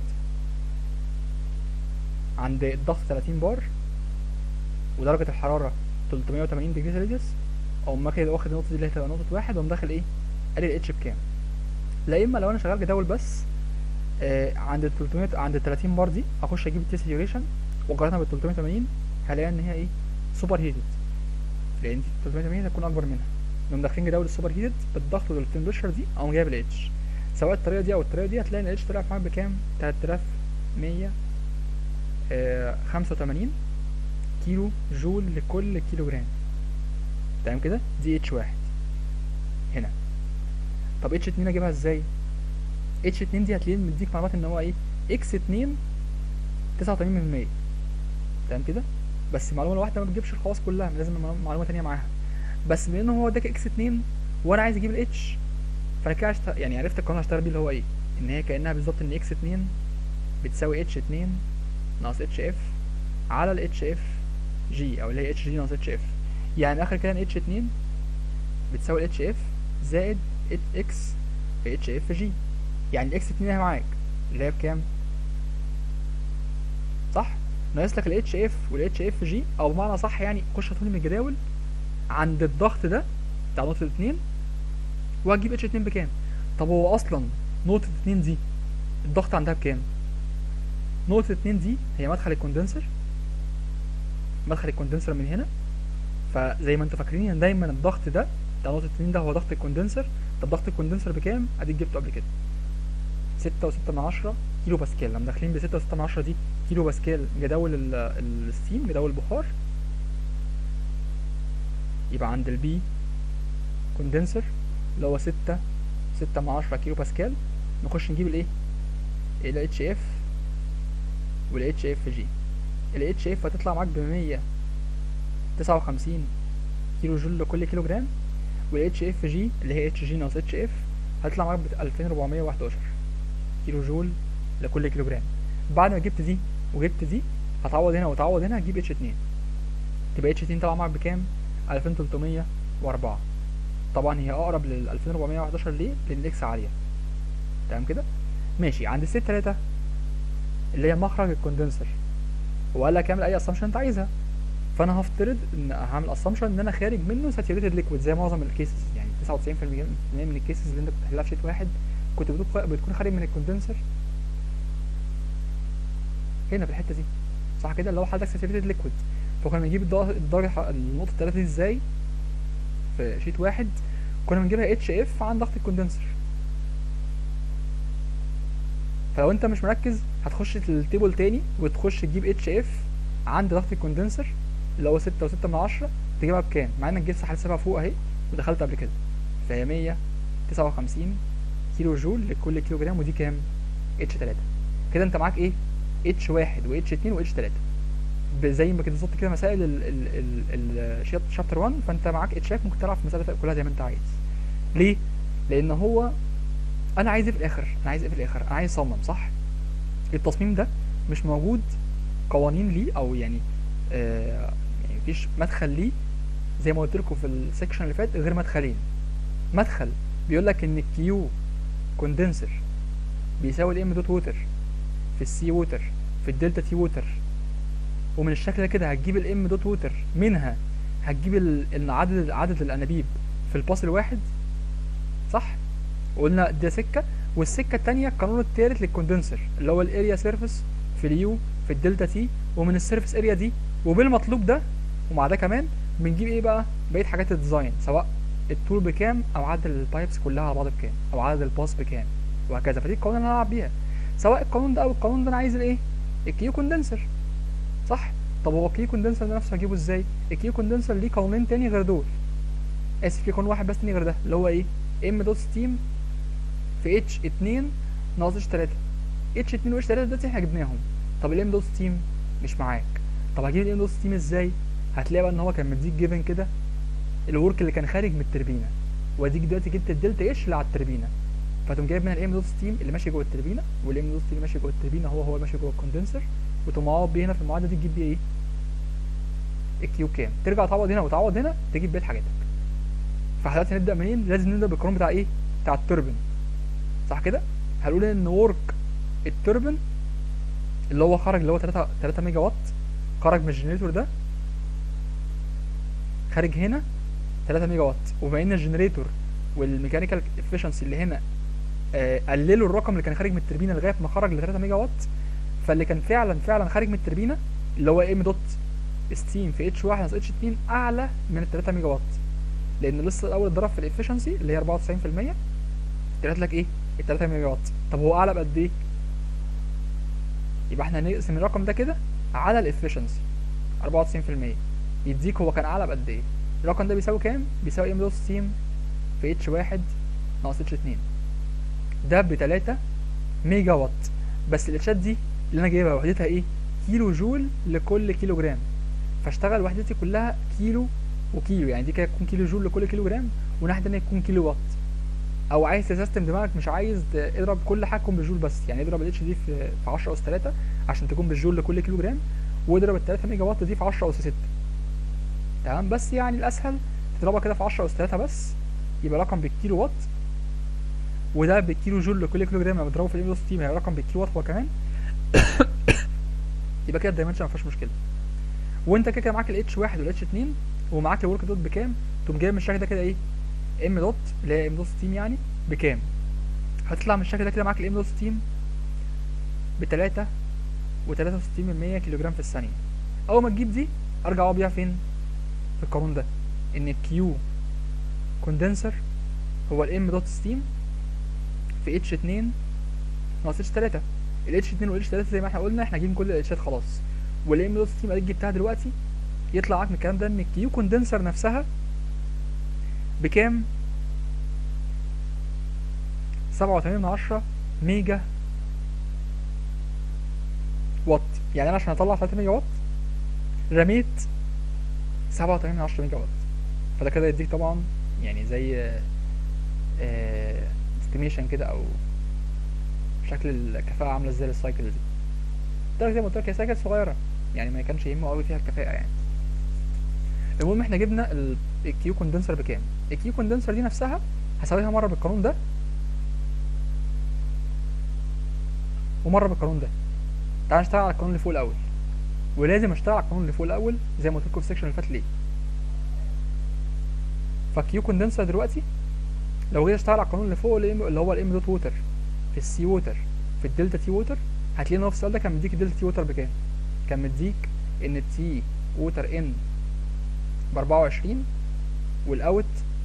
عند الضغط 30 بار ودرجة الحرارة 380 ديجري سيلسيوس او ما كده واخد النقطة دي اللي هتبقى نقطة واحد واقوم داخل ايه قال الاتش بكام لا اما لو انا شغال جداول بس آه عند ال 300 عند ال 30 بار دي اخش اجيب التي ساتوريشن واقارنها بال 380 هلاقي ان هي ايه سوبر هيتد لان دي 380 هتكون اكبر منها نقوم داخلين جداول السوبر هيتد بالضغط والتمبريتشر دي اقوم جايب الاتش سواء الطريقه دي او الطريقه دي هتلاقي ان الاتش طلع معاك بكام 3100 آه 85 كيلو جول لكل كيلو جرام تمام كده دي اتش واحد هنا طب اتش اتنين اجيبها ازاي اتش اتنين دي هتلاقيه مديك معلومات ان هو ايه اكس اتنين تسعة وتمانين من المية تمام كده بس المعلومة الواحدة ما بتجيبش الخواص كلها لازم معلومة- معلومة تانية معاها بس بما ان هو اداك اكس اتنين وانا عايز اجيب الاتش فانا كده عشت... يعني عرفت القانون هشتغل بيه اللي هو ايه ان هي كانها بالظبط ان اكس اتنين بتساوي اتش اتنين ناقص اتش اف على الاتش اف جي او اللي هي اتش جي ناقص اتش اف يعني اخر كده ان اتش اتنين بتساوي اتش اف زائد اكس في اتش اف جي يعني الاكس اتنين اهي معاك اللي هي بكام صح ناقص لك الاتش اف والاتش اف جي او بمعنى صح يعني خش هاتولي من الجداول عند الضغط ده بتاع نقطه 2 وهتجيب اتش 2 بكام طب هو اصلا نقطه 2 دي الضغط عندها بكام نقطه 2 دي هي مدخل الكوندنسر مدخل الكوندنسر من هنا فزي ما انتوا فاكرين ان دايما الضغط ده بتاع نقطه 2 ده هو ضغط الكوندنسر طب ضغط الكوندنسر بكام اديك جبته قبل كده ستة وستة من عشرة كيلو باسكال لما داخلين بستة وستة من عشرة دي كيلو باسكال جداول ال- الستيم جداول البخار يبقى عند البي كوندنسر اللي هو ستة ستة من عشرة كيلو باسكال نخش نجيب الايه ال اتش اف وال اتش اف جي ال اتش اف هتطلع معاك بمية تسعة وخمسين كيلو جول لكل كيلو جرام وال اتش اف جي اللي هي اتش جي ناقص اتش اف هتطلع معاك ب 2411 كيلو جول لكل كيلو جرام بعد ما جبت دي وجبت دي هتعوض هنا وتعوض هنا هتجيب اتش 2 تبقى اتش 2 طالعه معاك بكام 2304 طبعا هي اقرب لل 2411 ليه لان الاكس عاليه تمام كده ماشي عند الست 3 اللي هي مخرج الكوندنسر وقال لك اعمل اي اسامبشن انت عايزها فانا هفترض ان هعمل اسامبشن ان انا خارج منه ساتيوريتد ليكويد زي معظم الكيسز يعني 99% من الكيسز اللي انت كنت بتحلها في شيت واحد كنت بتكون بتكون خارج من الكوندنسر هنا في الحته دي صح كده اللي هو حضرتك ساتيوريتد ليكويد فكنا بنجيب الدرجه الدرجه النقطه الثلاثه دي ازاي في شيت واحد كنا بنجيبها اتش اف عن ضغط الكوندنسر فلو انت مش مركز هتخش التيبل تاني وتخش تجيب اتش اف عند ضغط الكوندنسر اللي هو ستة وستة من عشرة تجيبها بكام مع انك جبت حسابها فوق اهي ودخلت قبل كده فهي مية تسعة وخمسين كيلو جول لكل كيلو جرام ودي كام اتش تلاتة كده انت معاك ايه اتش واحد واتش اتنين واتش تلاتة زي ما كده بالظبط كده مسائل ال ال ال ال شابتر 1 فانت معاك اتشات ممكن تلعب في المسائل كلها زي ما انت عايز ليه لان هو انا عايز ايه في الاخر انا عايز ايه في الاخر انا عايز اصمم صح التصميم ده مش موجود قوانين ليه او يعني آه يعني مفيش مدخل ليه زي ما قلت لكم في السكشن اللي فات غير مدخلين مدخل بيقول لك ان الكيو كوندنسر بيساوي الام دوت ووتر في السي ووتر في الدلتا تي ووتر ومن الشكل ده كده هتجيب الام دوت ووتر منها هتجيب ال- ال- عدد عدد الانابيب في الباص الواحد صح وقلنا ده سكه والسكه التانية القانون التالت للكوندنسر اللي هو الاريا سيرفيس في اليو في الدلتا تي ومن السيرفيس اريا دي وبالمطلوب ده ومع ده كمان بنجيب ايه بقى بقيه حاجات الديزاين سواء الطول بكام او عدد البايبس كلها على بعض بكام او عدد الباص بكام وهكذا فدي القوانين اللي انا هلعب بيها سواء القانون ده او القانون ده انا عايز الايه الكيو كوندنسر صح طب هو الكيو كوندنسر ده نفسه هجيبه ازاي الكيو كوندنسر ليه قانونين تاني غير دول اسف في قانون واحد بس تاني غير ده اللي هو ايه ام دوت ستيم في اتش 2 ناقص اتش 3 اتش 2 و اتش 3 دلوقتي احنا جبناهم طب الام دوت ستيم مش معاك طب هجيب الام دوت ستيم ازاي هتلاقي بقى ان هو كان مديك جيفن كده الورك اللي كان خارج من التربينه واديك دلوقتي جبت الدلتا اتش اللي على التربينه فتقوم جايب منها الام دوت ستيم اللي ماشي جوه التربينه والام دوت ستيم اللي ماشي جوه التربينه هو هو اللي ماشي جوه الكوندنسر وتقوم معوض بيه هنا في المعادله دي تجيب بيه ايه الكيو كام ترجع تعوض هنا وتعوض هنا تجيب بقيه حاجاتك فاحنا دلوقتي هنبدا منين لازم نبدا بالقانون بتاع ايه بتاع التوربن صح كده هنقول ان ورك التوربن اللي هو خرج اللي هو 3 3 ميجا وات خرج من الجنريتور ده خارج هنا 3 ميجا وات وبما ان الجنريتور والميكانيكال افشنسي اللي هنا آه قللوا الرقم اللي كان خارج من التربينه لغايه ما خرج ل 3 ميجا وات فاللي كان فعلا فعلا خارج من التربينه اللي هو ام دوت ستيم في اتش 1 ناقص اتش 2 اعلى من ال 3 ميجا وات لان لسه الاول اتضرب في الافشنسي اللي هي 94% طلعت لك ايه ال 3 ميجا وات طب هو اعلى بقد ايه يبقى احنا هنقسم الرقم ده كده على الافشنسي 94% يديك هو كان اعلى بقد ايه الرقم ده بيساوي كام بيساوي ام دوت ستيم في اتش 1 ناقص اتش 2 ده ب 3 ميجا وات بس الاتشات دي اللي انا جايبها وحدتها ايه كيلو جول لكل كيلو جرام فاشتغل وحدتي كلها كيلو وكيلو يعني دي كده تكون كيلو جول لكل كيلو جرام والناحيه التانيه تكون كيلو وات او عايز تسيستم دماغك مش عايز ت- اضرب كل حاجه تكون بالجول بس يعني اضرب الاتش دي في في 10 اس 3 عشان تكون بالجول لكل كيلو جرام واضرب ال 3 ميجا وات دي في 10 اس 6 تمام بس يعني الاسهل تضربها كده في 10 اس 3 بس يبقى رقم بالكيلو وات وده بالكيلو جول لكل كيلو جرام لما بضربه في الام دوت ستيم هيبقى رقم بالكيلو وات هو كمان يبقى كده الدايمنشن ما فيهاش مشكله وانت كده كده معاك الاتش 1 والاتش 2 ومعاك الورك دوت بكام تقوم جايب من الشكل ده كده ايه ام دوت اللي هي ام دوت ستيم يعني بكام هتطلع من الشكل ده كده معاك الام دوت ستيم بتلاتة وتلاتة وستين من مية كيلو جرام في الثانية أول ما تجيب دي أرجع أقعد بيها فين؟ في القانون ده إن الكيو كوندنسر هو الام دوت ستيم في اتش اتنين ناقص اتش تلاتة ال اتش اتنين وال اتش تلاتة زي ما احنا قلنا احنا جايبين كل الاتشات خلاص والام دوت ستيم اديك جبتها دلوقتي يطلع معاك من الكلام ده ان الكيو كوندنسر نفسها بكام؟ سبعة وتمانين من عشرة ميجا واط يعني انا عشان اطلع 3 ميجا واط رميت 87 من 10 ميجا واط فده كده يديك طبعا يعني زي استيميشن كده او شكل الكفاءة عاملة ازاي للسايكل دي ده زي ما قلت لك هي سايكل صغيرة يعني ما كانش يهمه قوي فيها الكفاءة يعني المهم احنا جبنا الكيو كوندنسر بكام الكيو كوندنسر دي نفسها هساويها مرة بالقانون ده ومرة بالقانون ده تعال نشتغل على القانون اللي فوق الاول ولازم اشتغل على القانون اللي فوق الاول زي ما قلت لكم في السكشن اللي فات ليه فكيو كوندنسر دلوقتي لو جيت اشتغل على القانون اللي فوق اللي هو الام دوت ووتر في السي ووتر في الدلتا تي ووتر هتلاقي ان هو في السؤال ده كان مديك الدلتا تي ووتر بكام كان مديك ان التي ووتر ان ب 24 والاوت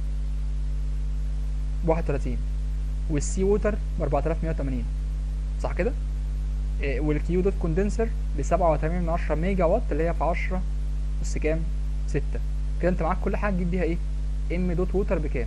ب 31 والسي ووتر ب 4180 صح كده؟ والكيو دوت كوندنسر ب 87 من 10 ميجا وات اللي هي في 10 بص كام 6 كده انت معاك كل حاجه تجيب بيها ايه ام دوت ووتر بكام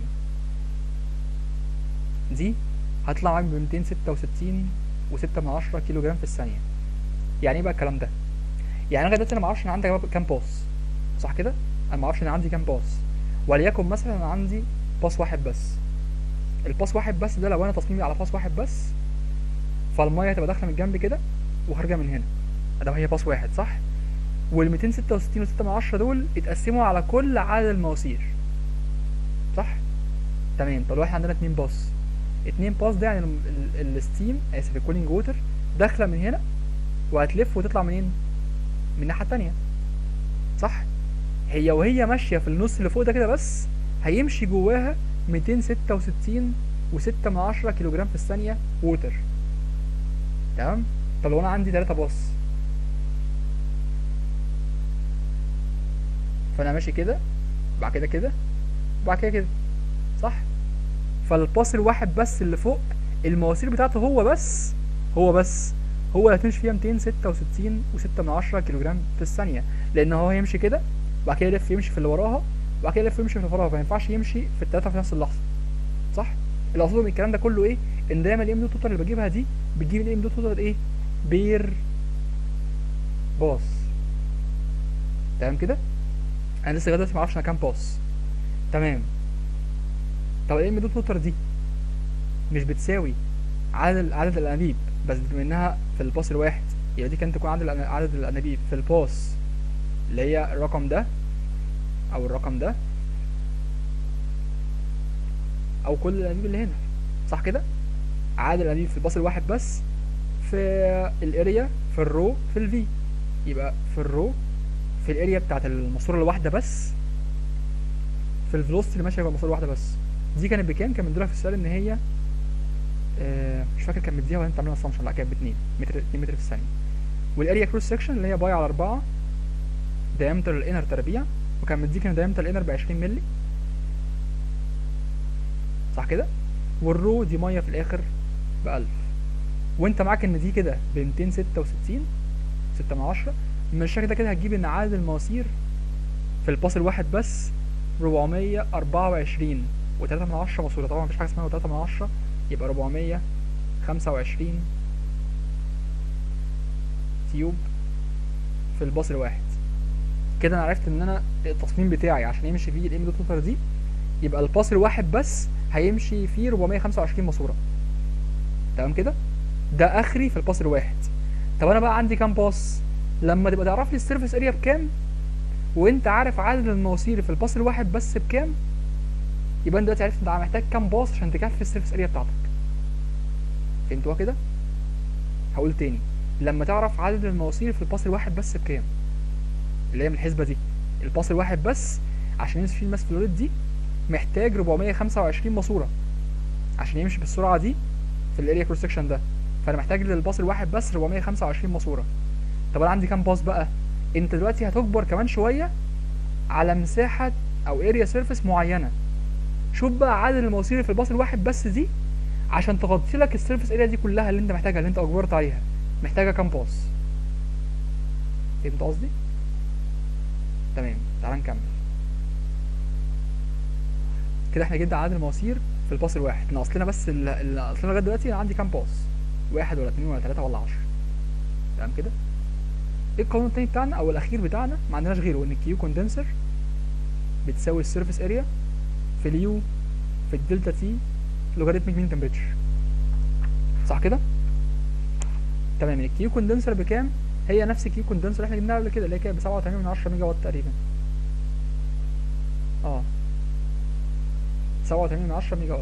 دي هتطلع معاك ب 266 و6 من 10 كيلو جرام في الثانيه يعني ايه بقى الكلام ده يعني انا دلوقتي انا ما اعرفش ان عندي كام باص صح كده انا ما اعرفش ان عندي كام باص وليكن مثلا انا عندي باص واحد بس الباص واحد بس ده لو انا تصميمي على باص واحد بس فالميه هتبقى داخله من الجنب كده وخارجه من هنا ده هي باص واحد صح وال 266 و6 من 10 دول اتقسموا على كل عدد المواسير صح تمام طب لو احنا عندنا اتنين باص اتنين باص ده يعني الستيم اسف الكولينج ووتر داخله من هنا وهتلف وتطلع منين من الناحيه التانية صح هي وهي ماشيه في النص اللي فوق ده كده بس هيمشي جواها 266 و6 من 10 كيلو جرام في الثانيه ووتر تمام طب لو انا عندي تلاتة باص فانا ماشي كده بعد كده كده وبعد كده كده صح فالباص الواحد بس اللي فوق المواسير بتاعته هو بس هو بس هو اللي هتمشي فيها 266 و6 من 10 كيلو جرام في الثانية لأن هو هيمشي كده وبعد كده يلف يمشي في اللي وراها وبعد كده يلف يمشي في اللي وراها فما ينفعش يمشي في التلاتة في نفس اللحظة صح؟ اللي أقصده من الكلام ده كله إيه؟ إن دايما الإم دوت توتال اللي بجيبها دي بتجيب الإم دوت توتال إيه؟ بير باص تمام كده؟ أنا لسه لغاية دلوقتي معرفش أنا كام باص تمام طب الإم دوت توتال دي مش بتساوي عدد عدد الأنابيب بس بما إنها في الباص الواحد يبقى دي كانت تكون عدد الأنا- عدد الأنابيب في الباص اللي هي الرقم ده أو الرقم ده أو كل الأنابيب اللي هنا صح كده؟ عدد الأنابيب في الباص الواحد بس في الاريا في الرو في الفي يبقى في الرو في الاريا بتاعت الماسورة الواحدة بس في الفيلوسيتي اللي ماشية جوه الماسورة الواحدة بس دي كانت بكام؟ كان مديلها في السؤال إن هي آه، مش فاكر كان مديها ولا انت عاملها اسامبشن لا كانت باتنين متر اتنين متر في الثانية والاريا كروس سكشن اللي هي باي على أربعة diameter الانر تربيع وكان مديك ان diameter الانر بعشرين ملي صح كده والرو دي مية في الآخر بألف وانت معاك ان دي كده بميتين ستة وستين ستة من عشرة من الشكل ده كده هتجيب ان عدد المواسير في الباص الواحد بس ربعمية أربعة وعشرين وتلاتة من عشرة ماسورة طبعا مفيش حاجة اسمها تلاتة من عشرة يبقى ربعمية خمسة وعشرين تيوب في الباص الواحد كده انا عرفت ان انا التصميم بتاعي عشان يمشي فيه الام دوت موتور دي يبقى الباص الواحد بس هيمشي فيه 425 ماسوره تمام كده ده اخري في الباص الواحد طب انا بقى عندي كام باص لما تبقى تعرف لي السيرفيس اريا بكام وانت عارف عدد المواسير في الباص الواحد بس بكام يبقى انت دلوقتي عرفت انت محتاج كام باص عشان تكفي السيرفيس اريا بتاعتك فهمتوها كده هقول تاني لما تعرف عدد المواسير في الباص الواحد بس بكام اللي هي من الحسبه دي الباص الواحد بس عشان يمشي فيه الماس فلو ريت دي محتاج 425 ماسوره عشان يمشي بالسرعه دي في الاريا كروس سكشن ده فانا محتاج للباص الواحد بس 425 ماسوره طب انا عندي كام باص بقى انت دلوقتي هتكبر كمان شويه على مساحه او اريا سيرفيس معينه شوف بقى عدد المواسير في الباص الواحد بس دي عشان تغطي لك السيرفيس اريا دي كلها اللي انت محتاجها اللي انت اجبرت عليها محتاجه كام باص فهمت قصدي تمام تعال نكمل كده احنا جبنا عدد المواسير في الباص الواحد ناقص لنا بس اللي اللي ناقص لنا لغايه دلوقتي انا عندي كام باص واحد ولا اتنين ولا تلاته ولا عشرة تمام كده ايه القانون التاني بتاعنا او الاخير بتاعنا ما عندناش غيره ان الكيو كوندنسر بتساوي السيرفيس اريا في اليو في الدلتا تي لوغاريتميك مين تمبريتشر صح كده تمام الكيو كوندنسر بكام هي نفس الكيو كوندنسر اللي احنا جبناها قبل كده اللي هي كانت ب 87 من 10 ميجا وات تقريبا اه 87 من 10 ميجا وات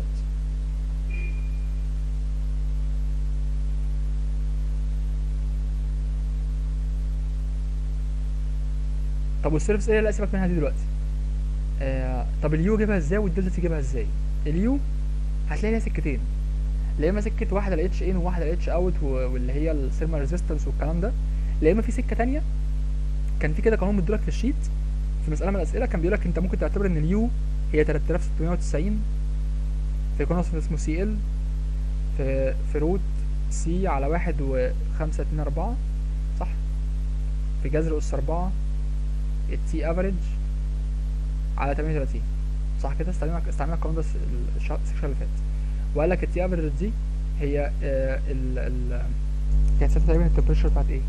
طب والسيرفس ايه لا سيبك منها دي دلوقتي آه طب اليو جيبها ازاي والدلتا تي جيبها ازاي اليو هتلاقي ليها سكتين لا اما سكه واحده لاتش ان وواحده لاتش اوت واللي هي السيرما ريزيستنس والكلام ده لا اما في سكه تانية كان في كده قانون مدولك في الشيت في مساله من الاسئله كان بيقول لك انت ممكن تعتبر ان اليو هي 3690 في كونس اسمه سي ال في في روت سي على واحد وخمسة اتنين أربعة صح في جذر أس أربعة التي افريج على 38 صح كده استعملنا استعملنا القانون ده الس- ال- الش- السكشن اللي فات وقال لك التي افريج دي هي آه، ال ال كانت ساعتها تقريبا التمبريتشر بتاعت ايه؟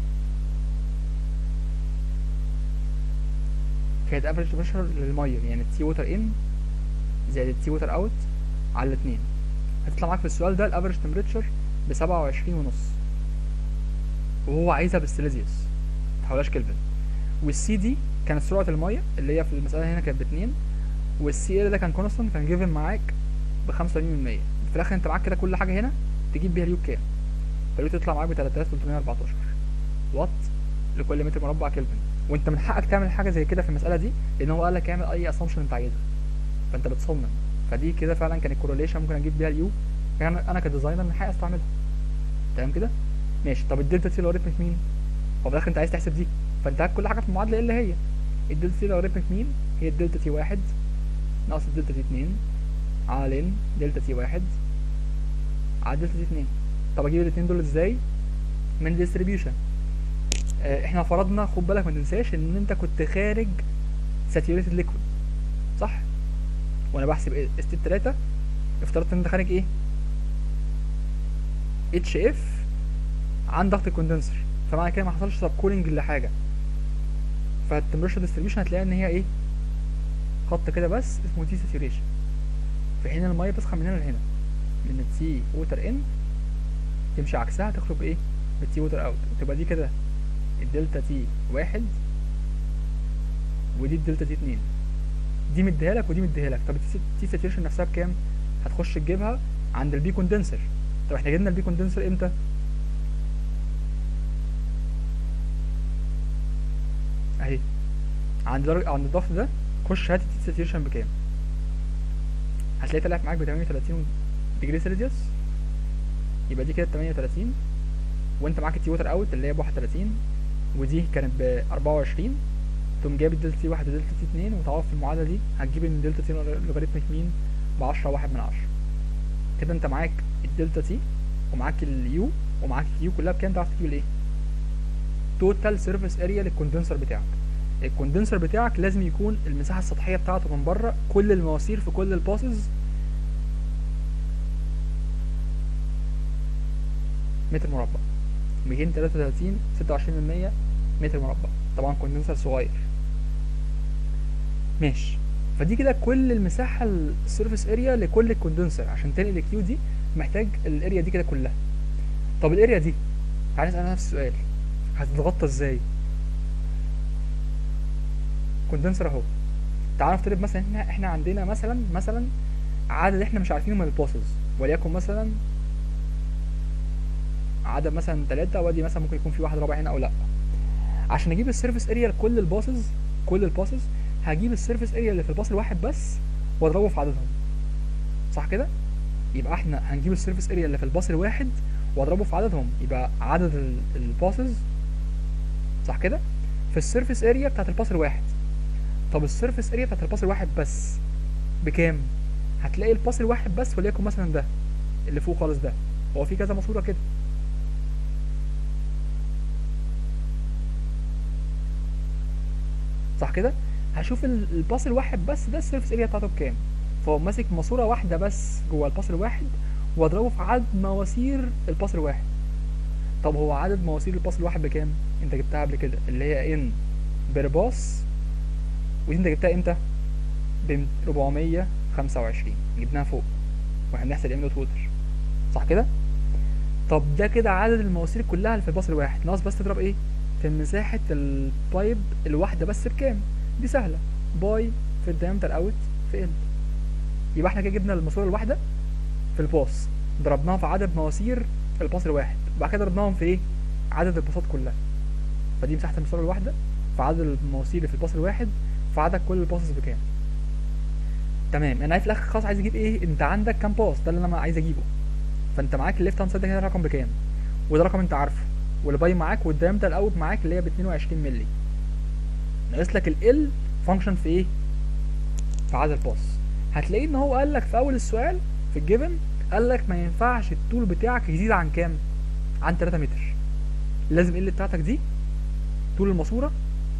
كانت افريج تمبريتشر للميه يعني التي ووتر ان زائد التي ووتر اوت على الاتنين هتطلع معاك في السؤال ده الافريج تمبريتشر ب 27 ونص وهو عايزها بالسيليزيوس متحولهاش كلفن والسي دي كانت سرعه الميه اللي هي في المساله هنا كانت باتنين والسي ال ده كان كونستنت كان جيفن معاك ب 85% في الاخر انت معاك كده كل حاجه هنا تجيب بيها اليو بكام فاليو تطلع معاك ب 3314 واط لكل متر مربع كلفن وانت من حقك تعمل حاجه زي كده في المساله دي لان هو قال لك اعمل اي اسامبشن انت عايزها فانت بتصمم فدي كده فعلا كانت كورليشن ممكن اجيب بيها اليو يعني انا كديزاينر من حقي استعملها تمام كده ماشي طب الدلتا تي لوغاريتمك مين هو في الاخر انت عايز تحسب دي فانت هات كل حاجه في المعادله اللي هي الدلتا تي لوغاريتمك مين هي الدلتا تي واحد ناقص الدلتا تي اتنين على لين دلتا تي واحد على دلتا تي اتنين طب اجيب الاتنين دول ازاي من ديستريبيوشن اه احنا فرضنا خد بالك ما تنساش ان انت كنت خارج ساتيوريتد ليكويد صح وانا بحسب اس تي 3 افترضت ان انت خارج ايه اتش اف عن ضغط الكوندنسر فمعنى كده ما حصلش سب كولينج لحاجه فالتمبريتشر ديستريبيوشن هتلاقي ان هي ايه خط كده بس اسمه تي ساتوريشن في حين الميه بتسخن من هنا لهنا من التي ووتر ان تمشي عكسها تخرج ايه بالتي ووتر اوت وتبقى دي كده الدلتا تي واحد ودي الدلتا تي اتنين دي مديها لك ودي مديها لك طب التي ساتوريشن نفسها بكام هتخش تجيبها عند البي كوندنسر طب احنا جبنا البي كوندنسر امتى اهي عند درجة عند الضغط ده خش هات التي ساتوريشن بكام هتلاقي طلعت معاك ب 38 ديجري سيلسيوس يبقى دي كده 38 وانت معاك التي ووتر اوت اللي هي ب 31 ودي كانت ب 24 تقوم جايب الدلتا تي 1 ودلتا تي 2 وتعوض في المعادله دي هتجيب ان الدلتا تي لوغاريتمك مين ب 10 واحد من 10 كده انت معاك الدلتا تي ومعاك اليو ومعاك اليو كلها بكام تعرف تجيب الايه توتال سيرفيس اريا للكوندنسر بتاعك الكوندنسر بتاعك لازم يكون المساحه السطحيه بتاعته من بره كل المواسير في كل الباسز متر مربع 233 26% متر مربع طبعا كوندنسر صغير ماشي فدي كده كل المساحه السيرفيس اريا لكل الكوندنسر عشان تنقل الكيو دي محتاج الاريا دي كده كلها طب الاريا دي تعالى نسال نفس السؤال هتتغطى ازاي كوندنسر اهو تعال نفترض مثلا احنا احنا عندنا مثلا مثلا عدد احنا مش عارفينه من الباسز وليكن مثلا عدد مثلا ثلاثة وادي مثلا ممكن يكون في واحد رابع هنا او لا عشان اجيب السيرفيس اريا لكل الباسز كل الباسز هجيب السيرفيس اريا اللي في الباص الواحد بس واضربه في عددهم صح كده يبقى احنا هنجيب السيرفيس اريا اللي في الباص الواحد واضربه في عددهم يبقى عدد الباسز صح كده في السيرفيس اريا بتاعت الباص الواحد طب السيرفيس اريا بتاعت الباص الواحد بس بكام هتلاقي الباص الواحد بس وليكن مثلا ده اللي فوق خالص ده هو في كذا ماسوره كده صح كده هشوف ال- الباص الواحد بس ده السيرفيس اريا بتاعته بكام فهو ماسك ماسوره واحده بس جوه الباص الواحد واضربه في عدد مواسير الباص الواحد طب هو عدد مواسير الباص الواحد بكام انت جبتها قبل كده اللي هي ان بير باص ودي انت جبتها امتى ب 425 جبناها فوق واحنا بنحسب ام دوت ووتر صح كده طب ده كده عدد المواسير كلها اللي في الباص الواحد ناقص بس تضرب ايه في مساحة البايب الواحدة بس بكام دي سهلة باي في الدايمتر اوت في ال يبقى احنا كده جبنا الماسورة الواحدة في الباص ضربناها في عدد مواسير الباص الواحد وبعد كده ضربناهم في ايه عدد الباصات كلها فدي مساحة الماسورة الواحدة في عدد المواسير اللي في الباص الواحد في عدد كل الباصز بكام تمام انا في الاخر خلاص عايز اجيب ايه انت عندك كام باص ده اللي انا عايز اجيبه فانت معاك الليفت هاند سايد ده كده رقم بكام وده رقم انت عارفه والباي معاك والدايمتر الاوت معاك اللي هي ب 22 مللي ناقص لك ال فانكشن في ايه في عدد الباص هتلاقيه ان هو قال لك في اول السؤال في الجيفن قال لك ما ينفعش الطول بتاعك يزيد عن كام عن 3 متر لازم ال بتاعتك دي طول الماسوره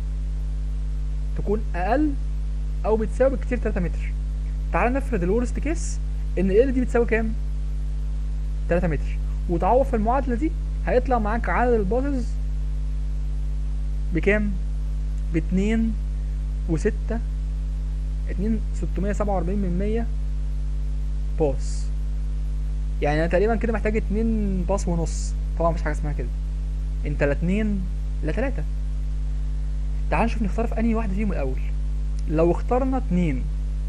تكون اقل او بتساوي بكتير 3 متر تعال نفرض الورست كيس ان ال دي بتساوي كام 3 متر وتعوض في المعادله دي هيطلع معاك عدد الباصز بكام باتنين وستة اتنين ستمية سبعة وأربعين من مية باص يعني أنا تقريبا كده محتاج اتنين باص ونص طبعا مفيش حاجة اسمها كده انت لا اتنين لا تلاتة تعال نشوف نختار في أنهي واحدة فيهم الأول لو اخترنا اتنين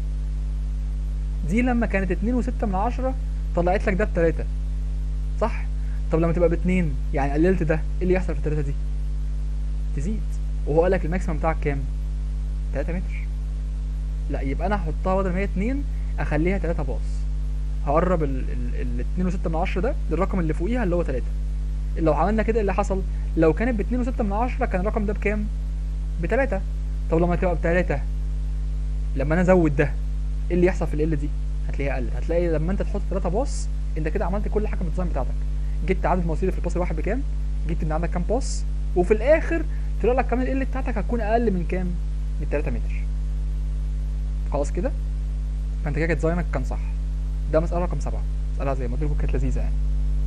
دي لما كانت اتنين وستة من عشرة طلعت لك ده بتلاتة صح؟ طب لما تبقى باتنين يعني قللت ده ايه اللي يحصل في التلاتة دي؟ تزيد وهو قال لك الماكسيمم بتاعك كام؟ 3 متر لا يبقى انا هحطها بدل ما هي 2 اخليها 3 باص هقرب ال ال ال 2 و6 من 10 ده للرقم اللي فوقيها اللي هو 3 لو عملنا كده إيه اللي حصل لو كانت ب 2 و6 من 10 كان الرقم ده بكام؟ ب 3 طب لما تبقى ب 3 لما انا ازود ده ايه اللي يحصل في ال دي؟ هتلاقيها قلت هتلاقي لما انت تحط 3 باص انت كده عملت كل حاجه في الديزاين بتاعتك جبت عدد مواسير في الباص الواحد بكام جبت ان عندك كام باص وفي الاخر طلع لك كمان ال بتاعتك هتكون اقل من كام من 3 متر خلاص كده فانت كده ديزاينك كان صح ده مسألة رقم سبعة مسألة زي ما قلت لكم كانت لذيذة يعني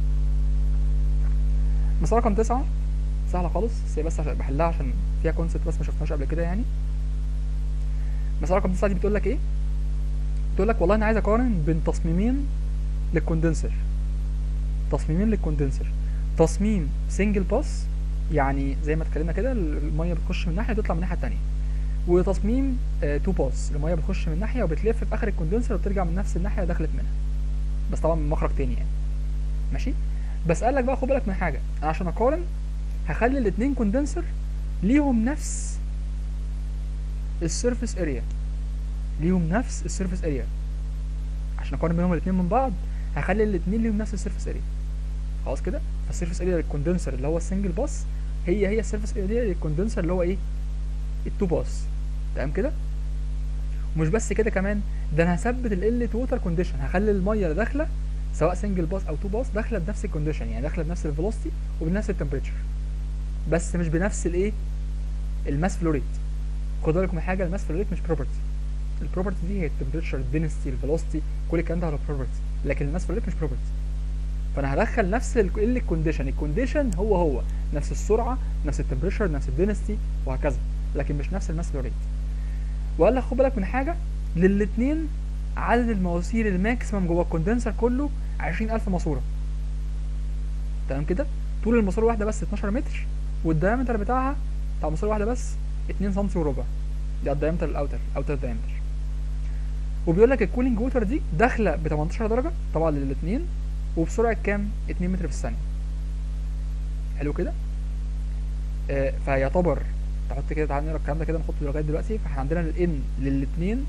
مسألة رقم تسعة سهلة خالص بس هي بس عشان بحلها عشان فيها كونسيبت بس ما شفناش قبل كده يعني مسألة رقم تسعة دي بتقول لك ايه؟ بتقول لك والله انا عايز اقارن بين تصميمين للكوندنسر تصميمين للكوندنسر تصميم سنجل باس يعني زي ما اتكلمنا كده الميه بتخش من ناحيه وتطلع من الناحيه التانيه وتصميم تو باس الميه بتخش من ناحيه وبتلف في اخر الكوندنسر وبترجع من نفس الناحيه اللي دخلت منها بس طبعا من مخرج تاني يعني ماشي بس قال لك بقى خد بالك من حاجه انا عشان اقارن هخلي الاتنين كوندنسر ليهم نفس السيرفيس اريا ليهم نفس السيرفيس اريا عشان اقارن بينهم الاتنين من بعض هخلي الاتنين ليهم نفس السيرفيس اريا خلاص كده فالسيرفيس اريا للكوندنسر اللي هو السنجل باس هي هي السيرفيس اريا للكوندنسر اللي هو ايه التو باس تمام كده ومش بس كده كمان ده انا هثبت القلة ووتر كونديشن هخلي الميه اللي داخله سواء سنجل باس او تو باس داخله بنفس الكونديشن يعني داخله بنفس الفيلوسيتي وبنفس التمبريتشر بس مش بنفس الايه الماس فلو ريت خد بالك من حاجه الماس فلو ريت مش بروبرتي البروبرتي دي هي التمبريتشر الدنسيتي الفيلوسيتي كل الكلام ده على بروبرتي لكن الماس فلو ريت مش بروبرتي فانا هدخل نفس الكونديشن الكونديشن هو هو نفس السرعه نفس التمبريتشر نفس الدنسيتي وهكذا لكن مش نفس الماس فلو ريت وقال لك خد بالك من حاجه للاثنين عدد المواسير الماكسيمم جوه الكوندنسر كله 20000 ماسوره تمام كده طول الماسوره واحده بس 12 متر والدايمتر بتاعها بتاع ماسوره واحده بس 2 سم وربع ده الدايمتر الاوتر اوتر دايمتر وبيقول لك الكولينج ووتر دي داخله ب 18 درجه طبعا للاثنين وبسرعه كام 2 متر في الثانيه حلو كده آه فيعتبر نحط كده تعالى نقرا الكلام ده كده نحطه لغايه دلوقتي فاحنا عندنا الان للاتنين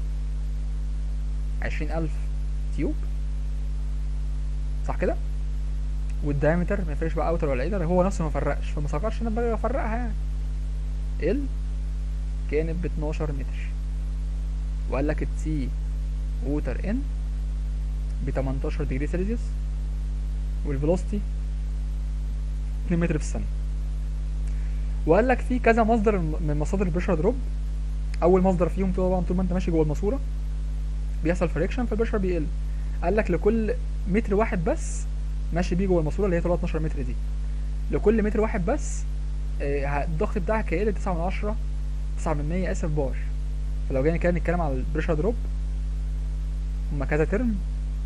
عشرين ألف تيوب صح كده والدايمتر ما يفرقش بقى اوتر ولا انر هو نفسه ما فرقش فما صغرش انا بقى افرقها يعني ال كانت ب 12 متر وقال لك التي ووتر ان ب 18 ديجري سيلسيوس والفيلوسيتي 2 متر في الثانيه وقال لك في كذا مصدر من مصادر البريشر دروب اول مصدر فيهم طبعا طول ما انت ماشي جوه الماسوره بيحصل فريكشن فالبريشر بيقل قال لك لكل متر واحد بس ماشي بيه جوه الماسوره اللي هي طولها 12 متر دي لكل متر واحد بس آه، الضغط بتاعك هيقل 9 من 10 9 من 100 اسف بار فلو جينا كده نتكلم على البريشر دروب هما كذا ترم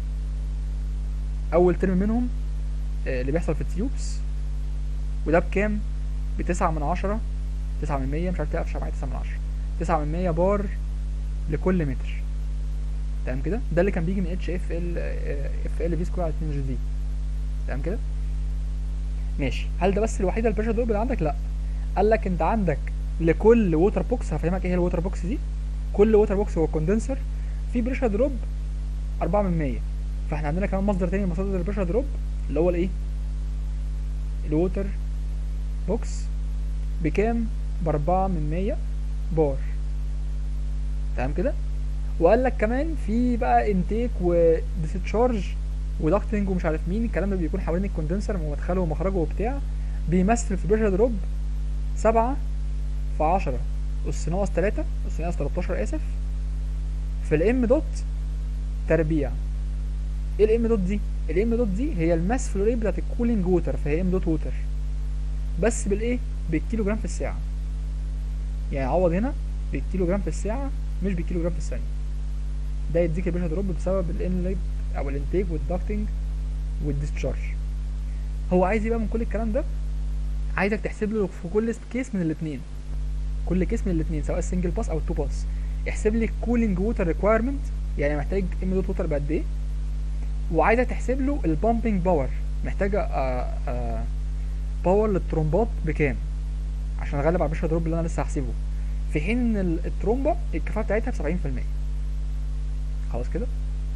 اول ترم منهم آه، اللي بيحصل في التيوبس وده بكام بتسعة من عشرة تسعة من مية مش عارف تقفش معايا تسعة من عشرة تسعة من مية بار لكل متر تمام كده ده اللي كان بيجي من اتش اف ال اف ال في سكوير على 2 جي دي تمام كده ماشي هل ده بس الوحيده البريشر دروب اللي عندك لا قال لك انت عندك لكل ووتر بوكس هفهمك ايه هي الووتر بوكس دي كل ووتر بوكس هو كوندنسر في بريشر دروب 4 من 100 فاحنا عندنا كمان مصدر تاني من مصادر البريشر دروب اللي هو الايه الووتر بوكس بكام بأربعة من مية بار تمام كده وقال لك كمان في بقى انتيك وديسشارج ودكتنج ومش عارف مين الكلام ده بيكون حوالين الكوندنسر ومدخله ومخرجه وبتاع بيمثل في بريشر دروب سبعة في عشرة أس ناقص تلاتة أس ناقص تلاتاشر آسف في الام دوت تربيع ايه الام دوت دي؟ الام دوت دي هي الماس فلو ريت بتاعت الكولينج ووتر فهي ام دوت ووتر بس بالايه؟ بالكيلو جرام في الساعة يعني عوض هنا بالكيلو جرام في الساعة مش بالكيلو جرام في الثانية ده يديك البريشر دروب بسبب الانليت او الانتيك والدكتنج والديسشارج هو عايز ايه بقى من كل الكلام ده عايزك تحسب له في كل كيس من الاثنين كل كيس من الاثنين سواء السنجل باس او التو باس احسب لي الكولينج ووتر ريكوايرمنت يعني محتاج ام دوت ووتر بقد ايه وعايزك تحسب له البامبنج باور محتاجه آه آه باور للترومبات بكام عشان اغلب على البريشر دروب اللي انا لسه هحسبه في حين ان ال- الترومبه الكفاءه بتاعتها ب 70% خلاص كده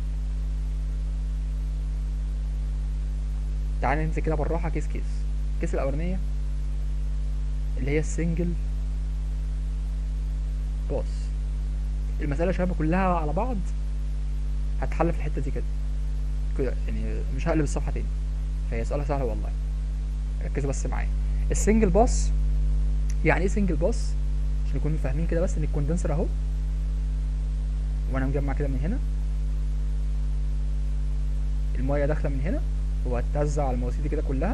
تعال ننزل كده بالراحه كيس كيس الكيس الاولانيه اللي هي السنجل باس المساله يا شباب كلها على بعض هتحل في الحته دي كده كده يعني مش هقلب الصفحه تاني فهي سؤالها سهله والله ركزوا بس معايا السنجل باس يعني ايه سنجل باس عشان نكون فاهمين كده بس ان الكوندنسر اهو وانا مجمع كده من هنا الميه داخله من هنا وهتوزع على المواسير دي كده كلها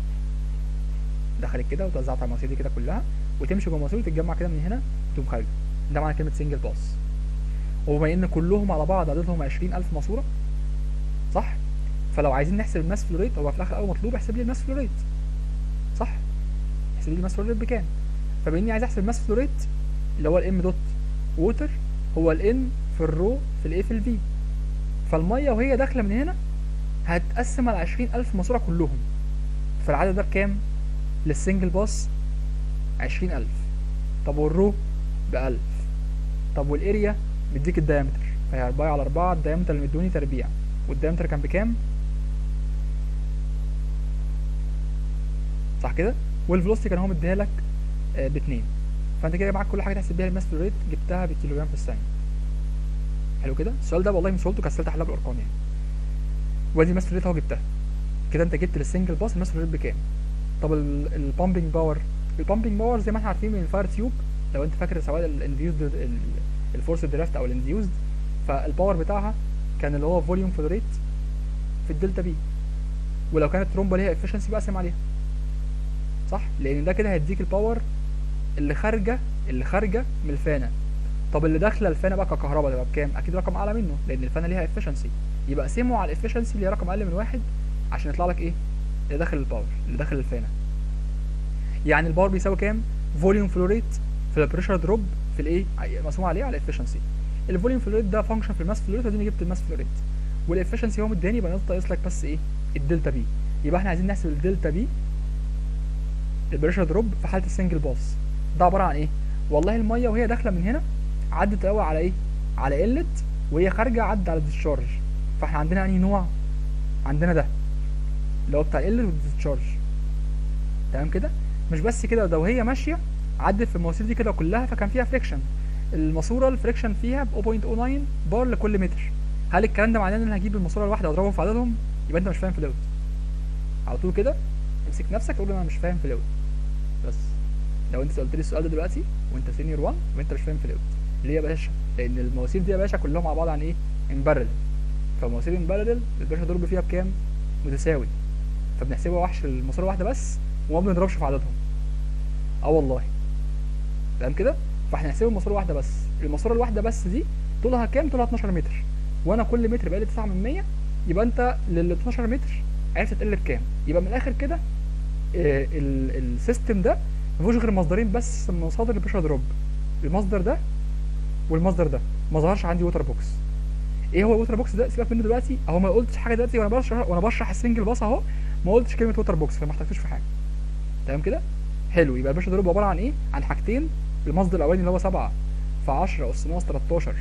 دخلت كده وتوزعت على المواسير دي كده كلها وتمشي جوه المواسير وتتجمع كده من هنا وتقوم خارجه ده معنى كلمه سنجل باس وبما ان كلهم على بعض عددهم 20000 ماسوره صح فلو عايزين نحسب الماس فلو ريت هو في الاخر اول مطلوب احسب لي الماس فلو ريت صح احسب لي الماس فلو ريت بكام فبما اني عايز احسب الماس فلو ريت اللي هو الام دوت ووتر هو الان في الرو في الاي في الفي فالميه وهي داخله من هنا هتقسم على 20000 ماسوره كلهم فالعدد ده بكام للسنجل باس 20000 طب والرو ب 1000 طب والاريا بيديك الدايمتر فهي 4 على 4 الدايمتر اللي مدوني تربيع والدايمتر كان بكام صح كده والفلوسيتي كان هو مديها لك آه، باتنين فانت كده معاك كل حاجه تحسب بيها الماس فلو ريت جبتها بالكيلو جرام في الثانيه حلو كده السؤال ده والله من سهولته كسلت احلها بالارقام يعني وادي الماس فلو ريت اهو جبتها كده انت جبت للسنجل باس الماس فلو ريت بكام طب البامبنج باور البامبنج باور زي ما احنا عارفين من الفاير تيوب لو انت فاكر سواء الانديوزد الفورس درافت او الانديوزد فالباور بتاعها كان اللي هو فوليوم فلو ريت في الدلتا بي ولو كانت ترومبا ليها افشنسي بقسم عليها صح لان ده كده هيديك الباور اللي خارجه اللي خارجه من الفانه طب اللي داخله الفانه بقى ككهرباء تبقى بكام اكيد رقم اعلى منه لان الفانه ليها افشنسي يبقى اقسمه على الافشنسي اللي هي رقم اقل من واحد عشان يطلع لك ايه اللي داخل الباور اللي داخل الفانه يعني الباور بيساوي كام فوليوم فلو ريت في البريشر دروب في الايه مقسوم عليه على الافشنسي الفوليوم فلو ريت ده فانكشن في الماس فلو ريت اديني جبت الماس فلو ريت والافشنسي هو مداني يبقى ناقص لك بس ايه الدلتا بي يبقى احنا عايزين نحسب الدلتا بي البريشر دروب في حاله السنجل باس ده عباره عن ايه والله الميه وهي داخله من هنا عدت الاول على ايه على قله وهي خارجه عدت على الديسشارج فاحنا عندنا انهي نوع عندنا ده اللي هو بتاع القله والديسشارج تمام كده مش بس كده ده وهي ماشيه عدت في المواسير دي كده كلها فكان فيها فريكشن الماسوره الفريكشن فيها ب 0.09 بار لكل متر هل الكلام ده معناه ان انا هجيب الماسوره الواحده واضربهم في عددهم يبقى انت مش فاهم فلويد على طول كده امسك نفسك قول انا مش فاهم فلويد بس لو انت سالت لي السؤال ده دلوقتي وانت سينيور 1 يبقى انت مش فاهم فلويد ليه يا باشا لان المواسير دي يا باشا كلهم مع بعض عن ايه امبارل فمواسير امبارل الباشا ضرب فيها بكام متساوي فبنحسبها وحش الماسوره واحده بس وما بنضربش في عددهم اه والله تمام كده فاحنا هنحسب الماسوره واحده بس الماسوره الواحده بس دي طولها كام طولها 12 متر وانا كل متر بقى لي 9 من 100 يبقى انت لل 12 متر عرفت تقل بكام يبقى من الاخر كده آه، ال- السيستم ده مفيهوش غير مصدرين بس من مصادر البريشر دروب المصدر ده والمصدر ده ما ظهرش عندي ووتر بوكس ايه هو الووتر بوكس ده سيبك منه دلوقتي اهو ما قلتش حاجه دلوقتي وانا بشرح وانا بشرح السنجل باص اهو ما قلتش كلمه ووتر بوكس فما احتجتوش في حاجه تمام كده حلو يبقى البريشر دروب عباره عن ايه عن حاجتين المصدر الاولاني اللي هو 7 في 10 اس ناقص 13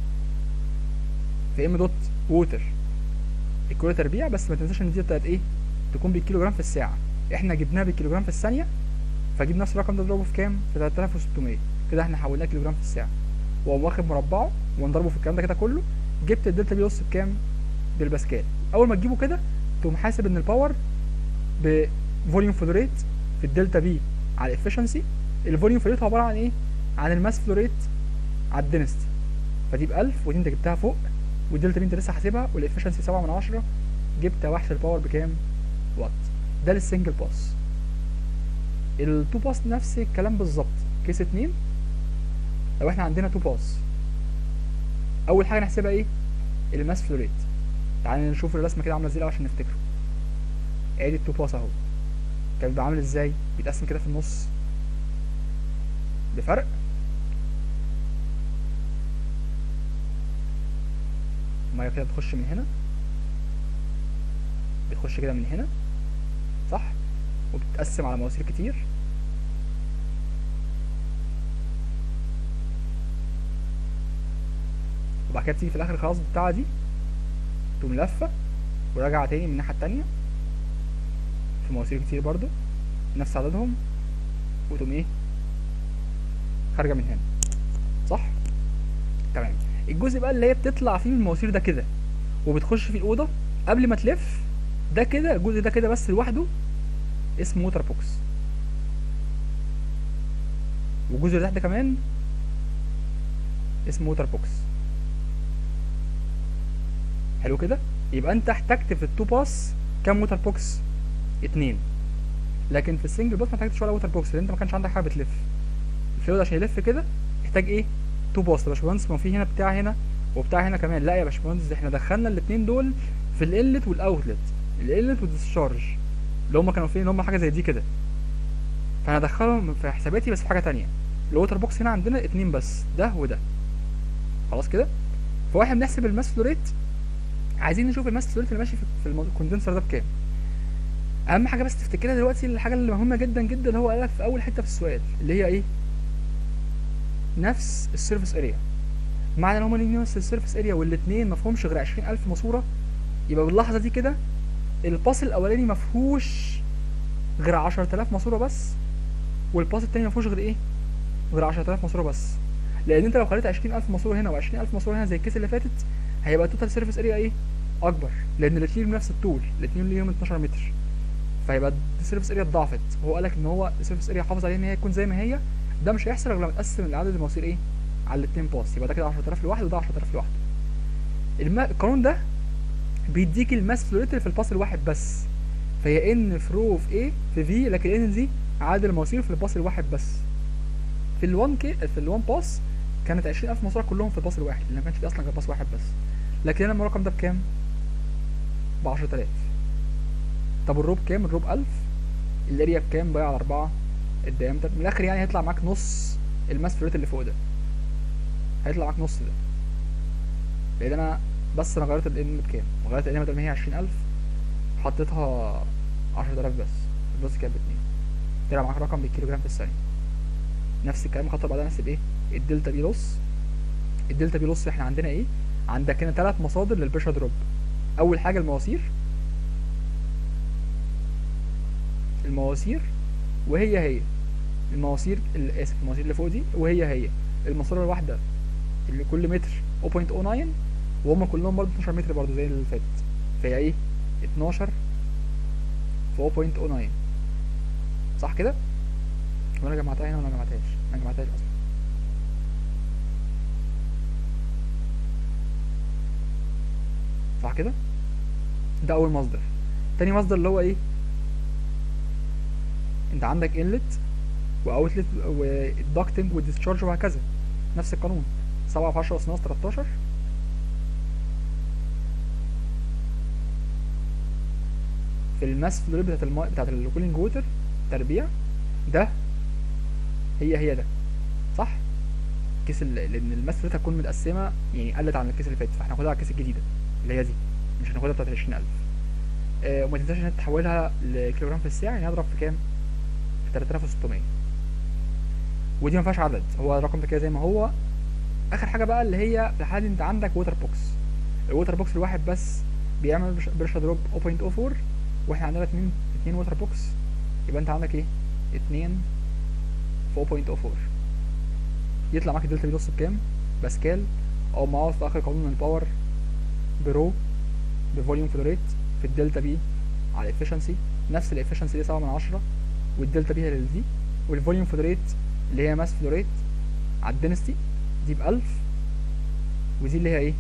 في ام دوت ووتر الكل تربيع بس ما تنساش ان دي بتاعت ايه تكون بالكيلو جرام في الساعه احنا جبناها بالكيلو جرام في الثانيه فجيب نفس الرقم ده نضربه في كام في 3600 كده احنا حولناه كيلو جرام في الساعه وقوم واخد مربعه ونضربه في الكلام ده كده كله جبت الدلتا بي اس بكام بالباسكال اول ما تجيبه كده تقوم حاسب ان الباور بفوليوم فلو ريت في الدلتا بي على الافشنسي الفوليوم فلو ريت عباره عن ايه عن الماس فلو ريت على الدنستي فدي ب 1000 ودي انت جبتها فوق والدلتا بي انت لسه حاسبها والافشنسي 7 من 10 جبت وحش الباور بكام وات ده للسنجل باس التو باس نفس الكلام بالظبط كيس 2 لو احنا عندنا تو باس اول حاجه نحسبها ايه الماس فلو ريت تعالى نشوف الرسمه كده عامله ازاي الأول عشان نفتكره ادي التو باس اهو كان بيبقى عامل ازاي بيتقسم كده في النص بفرق الميه كده بتخش من هنا بتخش كده من هنا صح وبتتقسم على مواسير كتير وبعد كده بتيجي في الاخر خلاص بتاعة دي تقوم لفة وراجعة تاني من الناحية التانية في مواسير كتير برضو نفس عددهم وتقوم ايه خارجة من هنا صح تمام الجزء بقى اللي هي بتطلع فيه من المواسير ده كده وبتخش في الأوضة قبل ما تلف ده كده الجزء ده كده بس لوحده اسمه ووتر بوكس والجزء اللي تحت كمان اسمه ووتر بوكس حلو كده يبقى انت احتجت في التو باس كام ووتر بوكس اتنين لكن في السنجل باس ما احتاجتش ولا ووتر بوكس لان انت ما كانش عندك حاجه بتلف الفلويد عشان يلف كده يحتاج ايه تو باس يا باشمهندس ما في هنا بتاع هنا وبتاع هنا كمان لا يا باشمهندس احنا دخلنا الاتنين دول في الانلت والاوتلت الانلت والديسشارج اللي هما كانوا فين اللي هما حاجه زي دي كده فانا ادخلهم في حساباتي بس في حاجه تانية الووتر بوكس هنا عندنا اتنين بس ده وده خلاص كده فواحنا بنحسب الماس فلو ريت عايزين نشوف الماس فلو ريت اللي ماشي في- في المو- الكوندنسر ده بكام اهم حاجه بس تفتكرها دلوقتي الحاجه اللي مهمه جدا جدا اللي هو قالك في اول حته في السؤال اللي هي ايه نفس السيرفيس اريا معنى ان هما الاتنين نفس السيرفيس اريا والاتنين مفهومش غير 20000 ماسوره يبقى باللحظه دي كده الباص الاولاني مفهوش غير 10000 ماسوره بس والباص التاني مفهوش غير ايه غير 10000 ماسوره بس لان انت لو خليت 20000 ماسوره هنا و20000 ماسوره هنا زي الكيس اللي فاتت هيبقى التوتال سيرفيس اريا ايه اكبر لان الاتنين بنفس الطول الاتنين ليهم 12 متر فيبقى السيرفيس اريا اتضاعفت هو قالك ان هو السيرفيس اريا حافظ عليها ان هي تكون زي ما هي ده مش هيحصل غير لما تقسم عدد المواسير ايه على الاتنين باص يبقى ده كده 10000 لوحده وده 10000 لوحده الم... القانون ده بيديك الماس فلوريت في الباص الواحد بس فهي ان في رو في ايه في في لكن ان دي عدد المواسير في الباص الواحد بس في ال1 كي في ال1 باص كانت 20000 ماسوره كلهم في الباص الواحد لان ما كانش في اصلا غير باص واحد بس لكن هنا الرقم ده بكام ب 10000 طب الروب كام الروب 1000 الاريا بكام بايع على 4 الديامتر من الاخر يعني هيطلع معاك نص الماس فلوريت اللي فوق ده هيطلع معاك نص ده لان انا بس انا غيرت الام بكام وغيرت الام بدل ما هي 20000 حطيتها 10000 بس البلس كانت باتنين طلع معاك رقم بالكيلو جرام في الثانية نفس الكلام الخطوه اللي بعدها نحسب ايه الدلتا بي لوس الدلتا بي لوس احنا عندنا ايه عندك هنا ثلاث مصادر للبريشر دروب اول حاجه المواسير المواسير وهي هي المواسير ال- اسف المواسير اللي فوق دي وهي هي الماسوره الواحده اللي كل متر 0.09 وهم كلهم برضه 12 متر برضه زي اللي فاتت فهي ايه 12 في 0.09 صح كده وانا جمعتها هنا ولا ما جمعتهاش انا جمعتهاش اصلا صح كده ده اول مصدر تاني مصدر اللي هو ايه انت عندك انلت واوتلت والدكتنج والديسشارج وهكذا نفس القانون 7 في 10 اس ناقص 13 في الماس فلو ريت بتاعت الماء بتاعت الكولينج ووتر تربيع ده هي هي ده صح الكيس ال- لان الماس فلو ريت هتكون متقسمه يعني قلت عن الكيس اللي فات فاحنا هناخدها على الكيس الجديده اللي هي دي مش هناخدها بتاعت 20000 آه وما تنساش ان انت تحولها لكيلوجرام في الساعه يعني هضرب في كام في 3600 ودي ما فيهاش عدد هو الرقم ده كده زي ما هو اخر حاجه بقى اللي هي في الحاله دي انت عندك ووتر بوكس الووتر بوكس الواحد بس بيعمل برش- بريشر دروب 0.04 واحنا عندنا اتنين اتنين ووتر بوكس يبقى انت عندك ايه اتنين في 0.04 يطلع معاك الدلتا بي نص بكام باسكال او معوض في اخر قانون الباور برو بفوليوم فلو ريت في الدلتا بي على الافشنسي نفس الافشنسي دي 7 من 10 والدلتا بي هي اللي دي والفوليوم فلو ريت اللي هي ماس فلو ريت على الدنستي دي ب 1000 ودي اللي هي ايه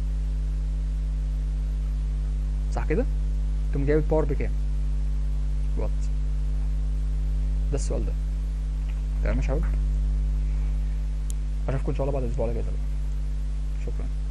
صح كده تقوم جايب الباور بكام وات ده السؤال ده تمام يا شباب اشوفكم ان شاء الله بعد الاسبوع اللي جاي ده بقى. شكرا